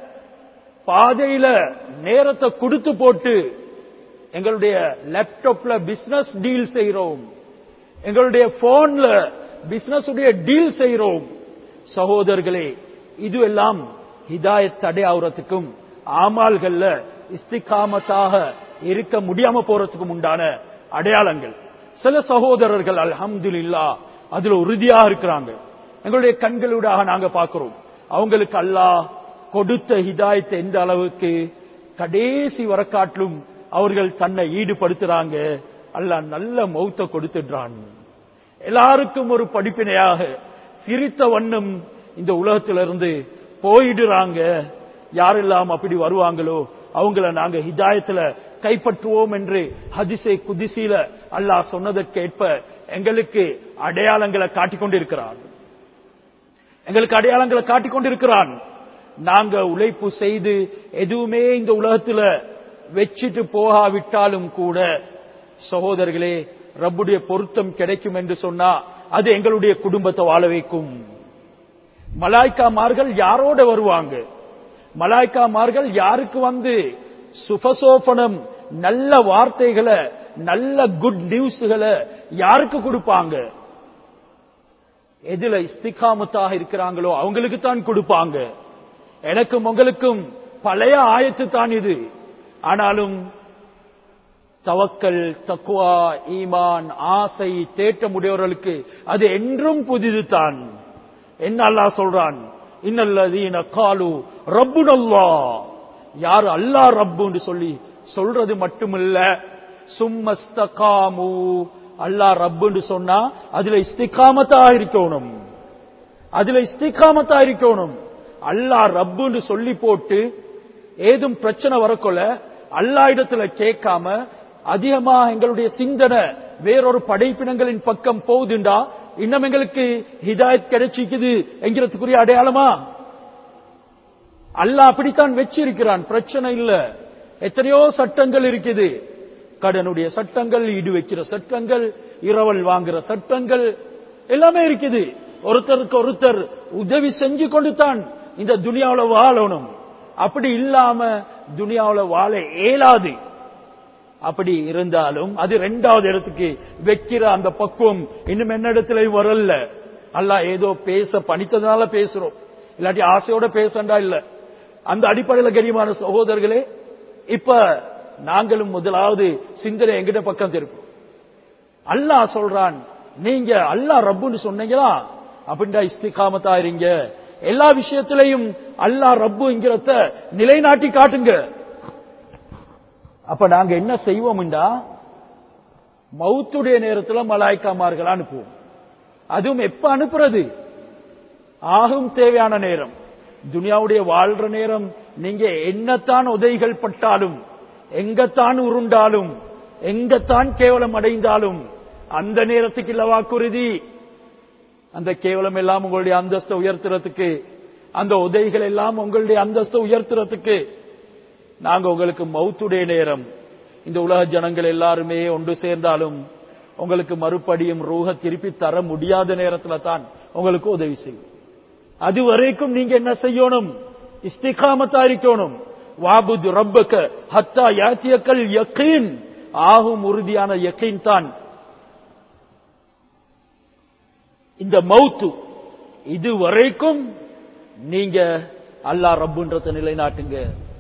S1: பாதையில நேரத்தை கொடுத்து போட்டு எங்களுடைய லேப்டாப்ல பிசினஸ் டீல் செய்யறோம் எங்களுடைய போன்ல பிசினஸ் உடைய டீல் செய்யறோம் சகோதரர்களே இது எல்லாம் ஹிதாயத் தடை ஆகுறதுக்கும் ஆமால்கள்ல இஸ்திகாமத்தாக இருக்க முடியாம போறதுக்கும் உண்டான அடையாளங்கள் சில சகோதரர்கள் அல்ஹம்துலில்லா அதுல உறுதியா இருக்கிறாங்க எங்களுடைய கண்களூடாக நாங்க பார்க்கிறோம் அவங்களுக்கு அல்லாஹ் கொடுத்த ஹிதாயத்தை எந்த அளவுக்கு கடைசி வரக்காட்டிலும் அவர்கள் தன்னை ஈடுபடுத்துறாங்க அல்லாஹ் நல்ல மௌத்த கொடுத்துடுறான் எல்லாருக்கும் ஒரு படிப்பினையாக சிரித்த வண்ணம் இந்த உலகத்திலிருந்து போயிடுறாங்க யாரெல்லாம் அப்படி வருவாங்களோ அவங்கள நாங்க ஹிதாயத்துல கைப்பற்றுவோம் என்று ஹதிசை குதிசில அல்லாஹ் சொன்னதற்கேற்ப எங்களுக்கு அடையாளங்களை காட்டிக் கொண்டிருக்கிறான் எங்களுக்கு அடையாளங்களை காட்டிக் கொண்டிருக்கிறான் நாங்க உழைப்பு செய்து எதுவுமே இந்த உலகத்துல வச்சிட்டு போகாவிட்டாலும் கூட சகோதரர்களே ரப்புடைய பொருத்தம் கிடைக்கும் என்று சொன்னா அது எங்களுடைய குடும்பத்தை வாழ வைக்கும் மலாய்க்காமார்கள் யாரோட வருவாங்க மலாய்க்காமார்கள் யாருக்கு வந்து சுபசோபனம் நல்ல வார்த்தைகளை நல்ல குட் நியூஸ்களை யாருக்கு கொடுப்பாங்க எதுல இஸ்திகாமத்தாக இருக்கிறாங்களோ அவங்களுக்கு தான் கொடுப்பாங்க எனக்கும் உங்களுக்கும் பழைய ஆயத்து தான் இது ஆனாலும் தவக்கல் தக்குவா ஈமான் ஆசை தேட்டமுடையவர்களுக்கு அது என்றும் புதிது தான் என்ன அல்லாஹ் சொல்றான் இன்னல்லதீன காலு ரப்புனல்லா யார் அல்லாஹ் ரப்புன்னு சொல்லி சொல்றது மட்டுமில்ல சும்மஸ்தகாமு அல்லாஹ் ரப்புன்னு சொன்னா அதுல இஸ்திகாமத்தா இருக்கணும் அதுல இஸ்திகாமத்தா இருக்கணும் அல்லாஹ் ரப்புன்னு சொல்லி போட்டு ஏதும் பிரச்சனை வரக்கொள்ள அல்லா இடத்துல கேட்காம அதிகமா எங்களுடைய சிந்தனை வேறொரு படைப்பினங்களின் பக்கம் போகுதுண்டா இன்னும் எங்களுக்கு ஹிதாயத் கிடைச்சிக்குது என்கிறதுக்குரிய அடையாளமா அல்லாஹ் அப்படித்தான் வச்சிருக்கிறான் பிரச்சனை இல்ல எத்தனையோ சட்டங்கள் இருக்குது கடனுடைய சட்டங்கள் ஈடு வைக்கிற சட்டங்கள் இரவல் வாங்குற சட்டங்கள் எல்லாமே இருக்குது ஒருத்தருக்கு ஒருத்தர் உதவி செஞ்சு கொண்டு தான் இந்த துனியாவுல வாழணும் அப்படி இல்லாம துனியாவுல வாழ இயலாது அப்படி இருந்தாலும் அது ரெண்டாவது இடத்துக்கு வைக்கிற அந்த பக்குவம் இன்னும் என்ன இடத்துல வரல அல்ல ஏதோ பேச பணித்ததுனால பேசுறோம் இல்லாட்டி ஆசையோட பேசண்டா இல்ல அந்த அடிப்படையில கரியமான சகோதரர்களே இப்ப நாங்களும் முதலாவது சிந்தனை எங்கிட்ட பக்கம் திருப்போம் அல்லாஹ் சொல்றான் நீங்க அல்லாஹ் ரப்புன்னு சொன்னீங்களா அப்படின்டா இஸ்திகாமத்தா இருங்க எல்லா விஷயத்திலையும் அல்லாஹ் ரப்புங்கிறத நிலைநாட்டி காட்டுங்க அப்ப நாங்க என்ன செய்வோம்டா மௌத்துடைய நேரத்துல மலாய்க்காமார்கள் அனுப்புவோம் அதுவும் எப்ப அனுப்புறது ஆகும் தேவையான நேரம் துனியாவுடைய வாழ்ற நேரம் நீங்க என்னத்தான் உதவிகள் பட்டாலும் எங்கத்தான் உருண்டாலும் எங்கத்தான் கேவலம் அடைந்தாலும் அந்த நேரத்துக்கு இல்ல வாக்குறுதி அந்த கேவலம் எல்லாம் உங்களுடைய அந்தஸ்தை உயர்த்துறதுக்கு அந்த உதவிகள் எல்லாம் உங்களுடைய அந்தஸ்தை உயர்த்துறதுக்கு நாங்க உங்களுக்கு மௌத்துடைய நேரம் இந்த உலக ஜனங்கள் எல்லாருமே ஒன்று சேர்ந்தாலும் உங்களுக்கு மறுபடியும் ரூஹ திருப்பி தர முடியாத நேரத்துல தான் உங்களுக்கு உதவி செய்யும் அது வரைக்கும் நீங்க என்ன செய்யணும் இஸ்திகாமத்தா இருக்கணும் வாபுது ரப்பக்க ஹத்தா யாத்தியக்கல் யக்கீன் ஆகும் உறுதியான யக்கீன் தான் இந்த மௌத்து இது வரைக்கும் நீங்க அல்லா ரப்புன்றத நிலைநாட்டுங்க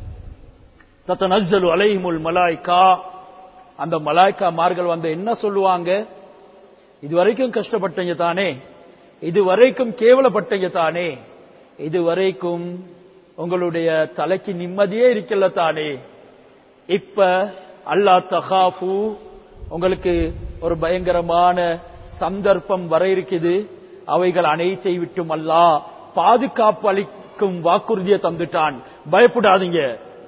S1: தத்தனஸ்ஸலு அலைஹிமுல் மலாய்கா அந்த மலாய்க்கா மார்கள் வந்து என்ன சொல்லுவாங்க இது வரைக்கும் கஷ்டப்பட்டீங்க தானே இது வரைக்கும் கேவலப்பட்டீங்க தானே இது வரைக்கும் உங்களுடைய தலைக்கு நிம்மதியே இருக்கல தானே இப்ப அல்லா தகாஃபு உங்களுக்கு ஒரு பயங்கரமான சந்தர்ப்பம் வர இருக்குது அவைகள் அனைத்தை விட்டும் அல்லா பாதுகாப்பு அளிக்கும் வாக்குறுதியை தந்துட்டான் பயப்படாதீங்க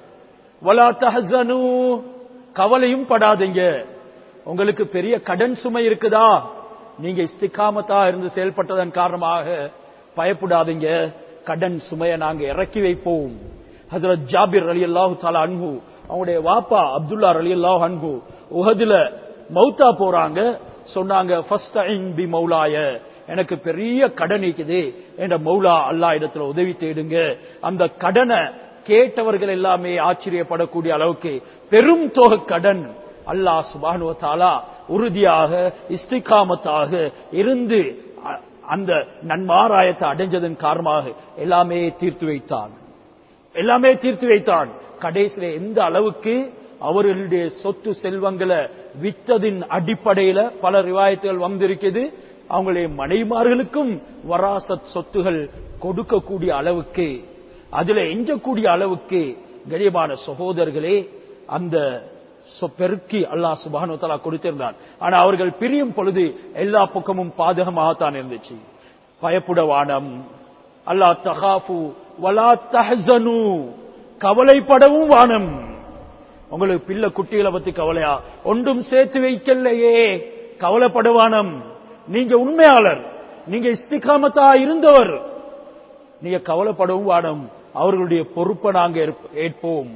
S1: வலா தஹனு கவலையும் படாதீங்க உங்களுக்கு பெரிய கடன் சுமை இருக்குதா நீங்க இஸ்திகாமத்தா இருந்து செயல்பட்டதன் காரணமாக பயப்படாதீங்க கடன் சுமையை நாங்க இறக்கி வைப்போம் ஹசரத் ஜாபிர் அலி அல்லாஹு தாலா அன்பு அவங்களுடைய வாப்பா அப்துல்லா அலி அல்லாஹ் அன்பு உஹதுல மௌத்தா போறாங்க சொன்னாங்க ஃபர்ஸ்ட் பி மௌலாய எனக்கு பெரிய கடன் இருக்குது என்ற மௌலா அல்லா இடத்துல உதவி தேடுங்க அந்த கடனை கேட்டவர்கள் எல்லாமே ஆச்சரியப்படக்கூடிய அளவுக்கு பெரும் தொகை கடன் அல்லாஹ் சுபானுவ தாலா உறுதியாக இஸ்திகாமத்தாக இருந்து அந்த நன்மாராயத்தை அடைஞ்சதன் காரணமாக எல்லாமே தீர்த்து வைத்தான் எல்லாமே தீர்த்து வைத்தான் கடைசியில எந்த அளவுக்கு அவர்களுடைய சொத்து செல்வங்களை வித்ததின் அடிப்படையில பல ரிவாயத்துகள் வந்திருக்குது அவங்களுடைய மனைமார்களுக்கும் வராசத் சொத்துகள் கொடுக்கக்கூடிய அளவுக்கு அதுல எஞ்சக்கூடிய அளவுக்கு கரியமான சகோதரர்களே அந்த பெருக்கி அல்லா சுபானு தலா கொடுத்திருந்தான் ஆனா அவர்கள் பிரியும் பொழுது எல்லா பக்கமும் பாதகமாகத்தான் இருந்துச்சு பயப்புடவானம் அல்லா தகாஃபு வலா தஹனு கவலைப்படவும் வானம் உங்களுக்கு பிள்ளை குட்டிகளை பத்தி கவலையா ஒன்றும் சேர்த்து வைக்கலையே கவலைப்படுவானம் நீங்க உண்மையாளர் நீங்க இஸ்திகாமத்தா இருந்தவர் நீங்க கவலைப்படவும் வானம் அவர்களுடைய பொறுப்பை நாங்க ஏற்போம்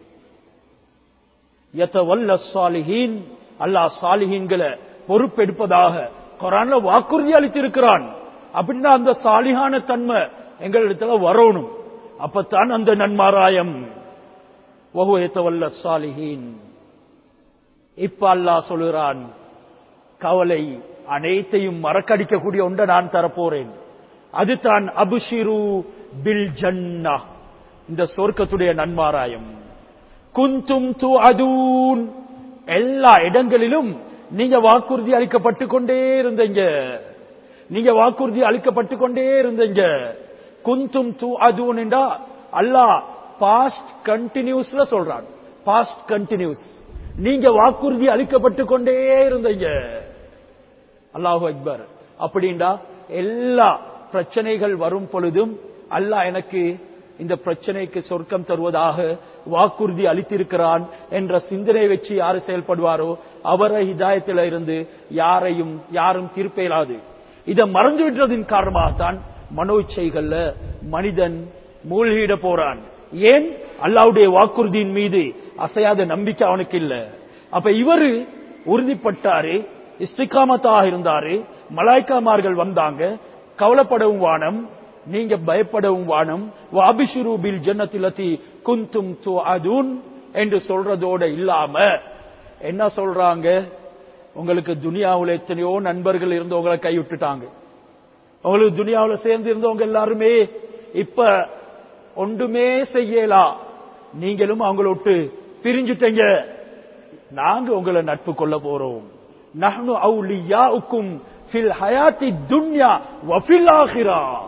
S1: சாலிஹீன் அல்லாஹ் சாலிஹீன்களை பொறுப்பெடுப்பதாக குரான்ல வாக்குறுதி அளித்திருக்கிறான் அப்படின்னா அந்த சாலிகான தன்மை எங்களிடத்துல வரணும் அப்பத்தான் அந்த நன்மாராயம் வல்ல சாலிஹீன் இப்ப அல்லாஹ் சொல்லுகிறான் கவலை அனைத்தையும் மறக்கடிக்கக்கூடிய ஒன்றை நான் தரப்போறேன் அதுதான் அபுஷிரு பில் ஜன்னா இந்த சொர்க்கத்துடைய நன்மாராயம் குந்தும் து அதூன் எல்லா இடங்களிலும் நீங்க வாக்குறுதி அளிக்கப்பட்டு கொண்டே இருந்தீங்க நீங்க வாக்குறுதி அளிக்கப்பட்டு கொண்டே இருந்தீங்க குந்தும் து அதூன் என்றா அல்லாஹ் பாஸ்ட் கண்டினியூஸ்ல சொல்றான் பாஸ்ட் கண்டினியூஸ் நீங்க வாக்குறுதி அளிக்கப்பட்டு கொண்டே இருந்தீங்க அல்லாஹு அக்பர் அப்படின்டா எல்லா பிரச்சனைகள் வரும் பொழுதும் அல்லாஹ் எனக்கு இந்த பிரச்சனைக்கு சொர்க்கம் தருவதாக வாக்குறுதி அளித்திருக்கிறான் என்ற சிந்தனை வச்சு யாரு செயல்படுவாரோ அவரை ஹிதாயத்தில இருந்து யாரையும் யாரும் தீர்ப்ப இயலாது இதை மறந்து விட்டதின் காரணமாகத்தான் மனோ இச்சைகள்ல மனிதன் மூழ்கிட போறான் ஏன் அல்லாவுடைய வாக்குறுதியின் மீது அசையாத நம்பிக்கை அவனுக்கு இல்ல அப்ப இவரு உறுதிப்பட்டாரு இஸ்திகாமத்தாக இருந்தாரு மலாய்க்காமார்கள் வந்தாங்க கவலைப்படவும் வானம் நீங்க பயப்படவும் வானம் வாபிஷுரூபில் ஜன்னத்திலத்தி குந்தும் அதுன் என்று சொல்றதோட இல்லாம என்ன சொல்றாங்க உங்களுக்கு துனியாவுல எத்தனையோ நண்பர்கள் இருந்து உங்களை கைவிட்டுட்டாங்க உங்களுக்கு துனியாவுல சேர்ந்து இருந்தவங்க எல்லாருமே இப்ப ஒன்றுமே செய்யலா நீங்களும் அவங்கள விட்டு பிரிஞ்சுட்டீங்க நாங்க உங்களை நட்பு கொள்ள போறோம் நஹ்னு அவுலியாவுக்கும் ஃபில் ஹயாத்தி துன்யா வஃபில் ஆஹிரா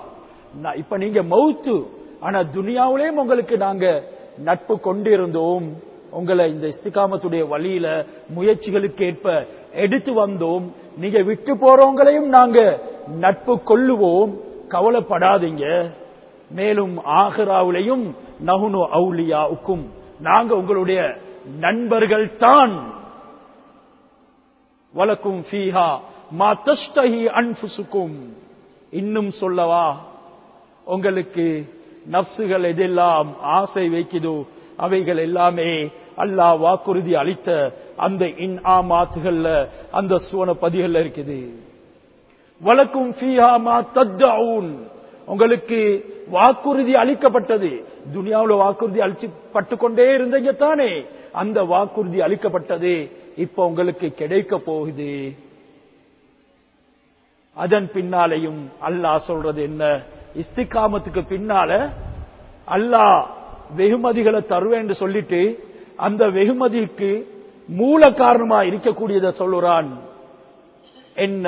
S1: நான் இப்ப நீங்க மௌத்து ஆனா துனியாவிலேயும் உங்களுக்கு நாங்க நட்பு கொண்டிருந்தோம் உங்களை இந்த இஸ்திகாமத்துடைய வழியில முயற்சிகளுக்கு ஏற்ப எடுத்து வந்தோம் நீங்க விட்டு போறவங்களையும் நாங்க நட்பு கொள்ளுவோம் கவலைப்படாதீங்க மேலும் ஆஹிராவிலையும் நகுனு அவுலியா உக்கும் நாங்க உங்களுடைய நண்பர்கள் தான் வலக்கும் ஃபீஹா மா தஸ்தஹி அன்ஃபுசுக்கும் இன்னும் சொல்லவா உங்களுக்கு நப்சுகள் எதெல்லாம் ஆசை வைக்குதோ அவைகள் எல்லாமே அல்லாஹ் வாக்குறுதி அளித்த அந்த இன் ஆமாத்துகள்ல அந்த சுவன பதிகள்ல இருக்குது வலக்கும் ஃபீஹா மா தத்தவுன் உங்களுக்கு வாக்குறுதி அளிக்கப்பட்டது துனியாவுல வாக்குறுதி அளிச்சு கொண்டே இருந்தீங்க தானே அந்த வாக்குறுதி அளிக்கப்பட்டது இப்ப உங்களுக்கு கிடைக்க போகுது அதன் பின்னாலையும் அல்லாஹ் சொல்றது என்ன இஸ்திகாமத்துக்கு பின்னால அல்லாஹ் வெகுமதிகளை தருவேன் என்று சொல்லிட்டு அந்த வெகுமதிக்கு மூல காரணமா இருக்கக்கூடியதை சொல்லுறான் என்ன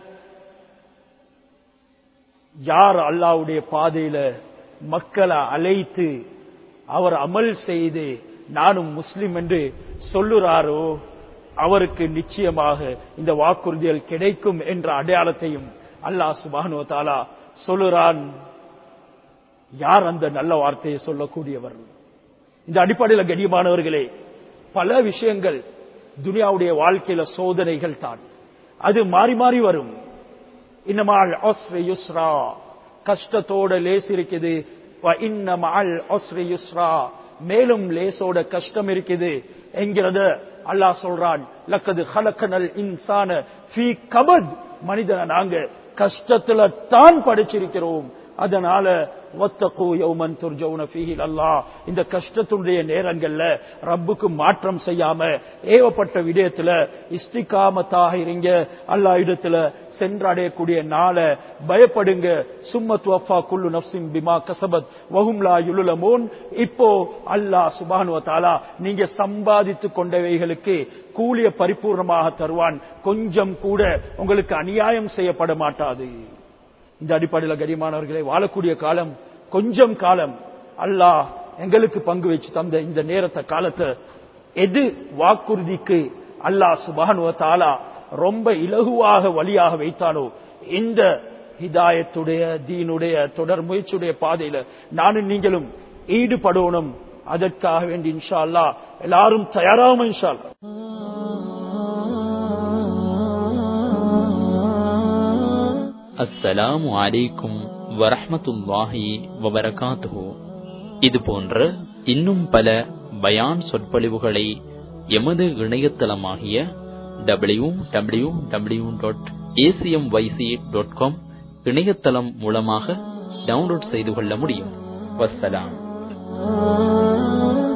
S1: யார் அல்லாவுடைய பாதையில மக்களை அழைத்து அவர் அமல் செய்து நானும் முஸ்லிம் என்று சொல்லுறாரோ அவருக்கு நிச்சயமாக இந்த வாக்குறுதிகள் கிடைக்கும் என்ற அடையாளத்தையும் அல்லாஹ் சுபானோ தாலா சொல்லுறான் யார் அந்த நல்ல வார்த்தையை சொல்லக்கூடியவர் இந்த அடிப்படையில் கண்ணியமானவர்களே பல விஷயங்கள் துனியாவுடைய வாழ்க்கையில சோதனைகள் தான் அது மாறி மாறி வரும் இன்னமால் யுஸ்ரா கஷ்டத்தோட லேஸ் இருக்குது இன்னமால் யுஸ்ரா மேலும் லேசோட கஷ்டம் இருக்குது என்கிறத அல்லாஹ் சொல்றான் லக்கது ஹலக்கனல் இன்சான ஃபீ கபத் மனிதனை நாங்க கஷ்டத்துல தான் படிச்சிருக்கிறோம் அதனால ஒத்தகு யௌமன் துர்ஜவுன ஃபீஹில் அல்லாஹ் இந்த கஷ்டத்துடைய நேரங்கள்ல ரப்புக்கு மாற்றம் செய்யாம ஏவப்பட்ட விடயத்துல இஸ்திகாமத்தாக இருங்க அல்லாஹ் இடத்துல சென்றடையக்கூடிய நாள பயப்படுங்க சும்மத் வஃபா குல்லு நப்சிம் பிமா கசபத் வஹும்லா யுலுலமோன் இப்போ அல்லாஹ் சுபானுவ தாலா நீங்க சம்பாதித்து கொண்டவைகளுக்கு கூலிய பரிபூர்ணமாக தருவான் கொஞ்சம் கூட உங்களுக்கு அநியாயம் செய்யப்பட மாட்டாது இந்த அடிப்படையில் கரிமானவர்களை வாழக்கூடிய காலம் கொஞ்சம் காலம் அல்லாஹ் எங்களுக்கு பங்கு வச்சு தந்த இந்த நேரத்தை காலத்தை எது வாக்குறுதிக்கு அல்லாஹ் சுபானுவ தாலா ரொம்ப இலகுவாக வழியாக வைத்தானோ இந்த ஹிதாயத்துடைய தீனுடைய தொடர் முயற்சியுடைய பாதையில நானும் நீங்களும் ஈடுபடணும் அதற்காக வேண்டி இன்ஷா அல்லா எல்லாரும் தயாராகும் இன்ஷா அல்லா
S2: அஸ்ஸலாமு அலைக்கும் வரஹ்மத்துல்லாஹி வபரகாத்துஹு இது போன்ற இன்னும் பல பயான் சொற்பொழிவுகளை எமது இணையதளமாகிய W W W dot ACM YC dot com இணையதளம் மூலமாக டவுன்லோட் செய்து கொள்ள முடியும் வஸ்ஸலாம்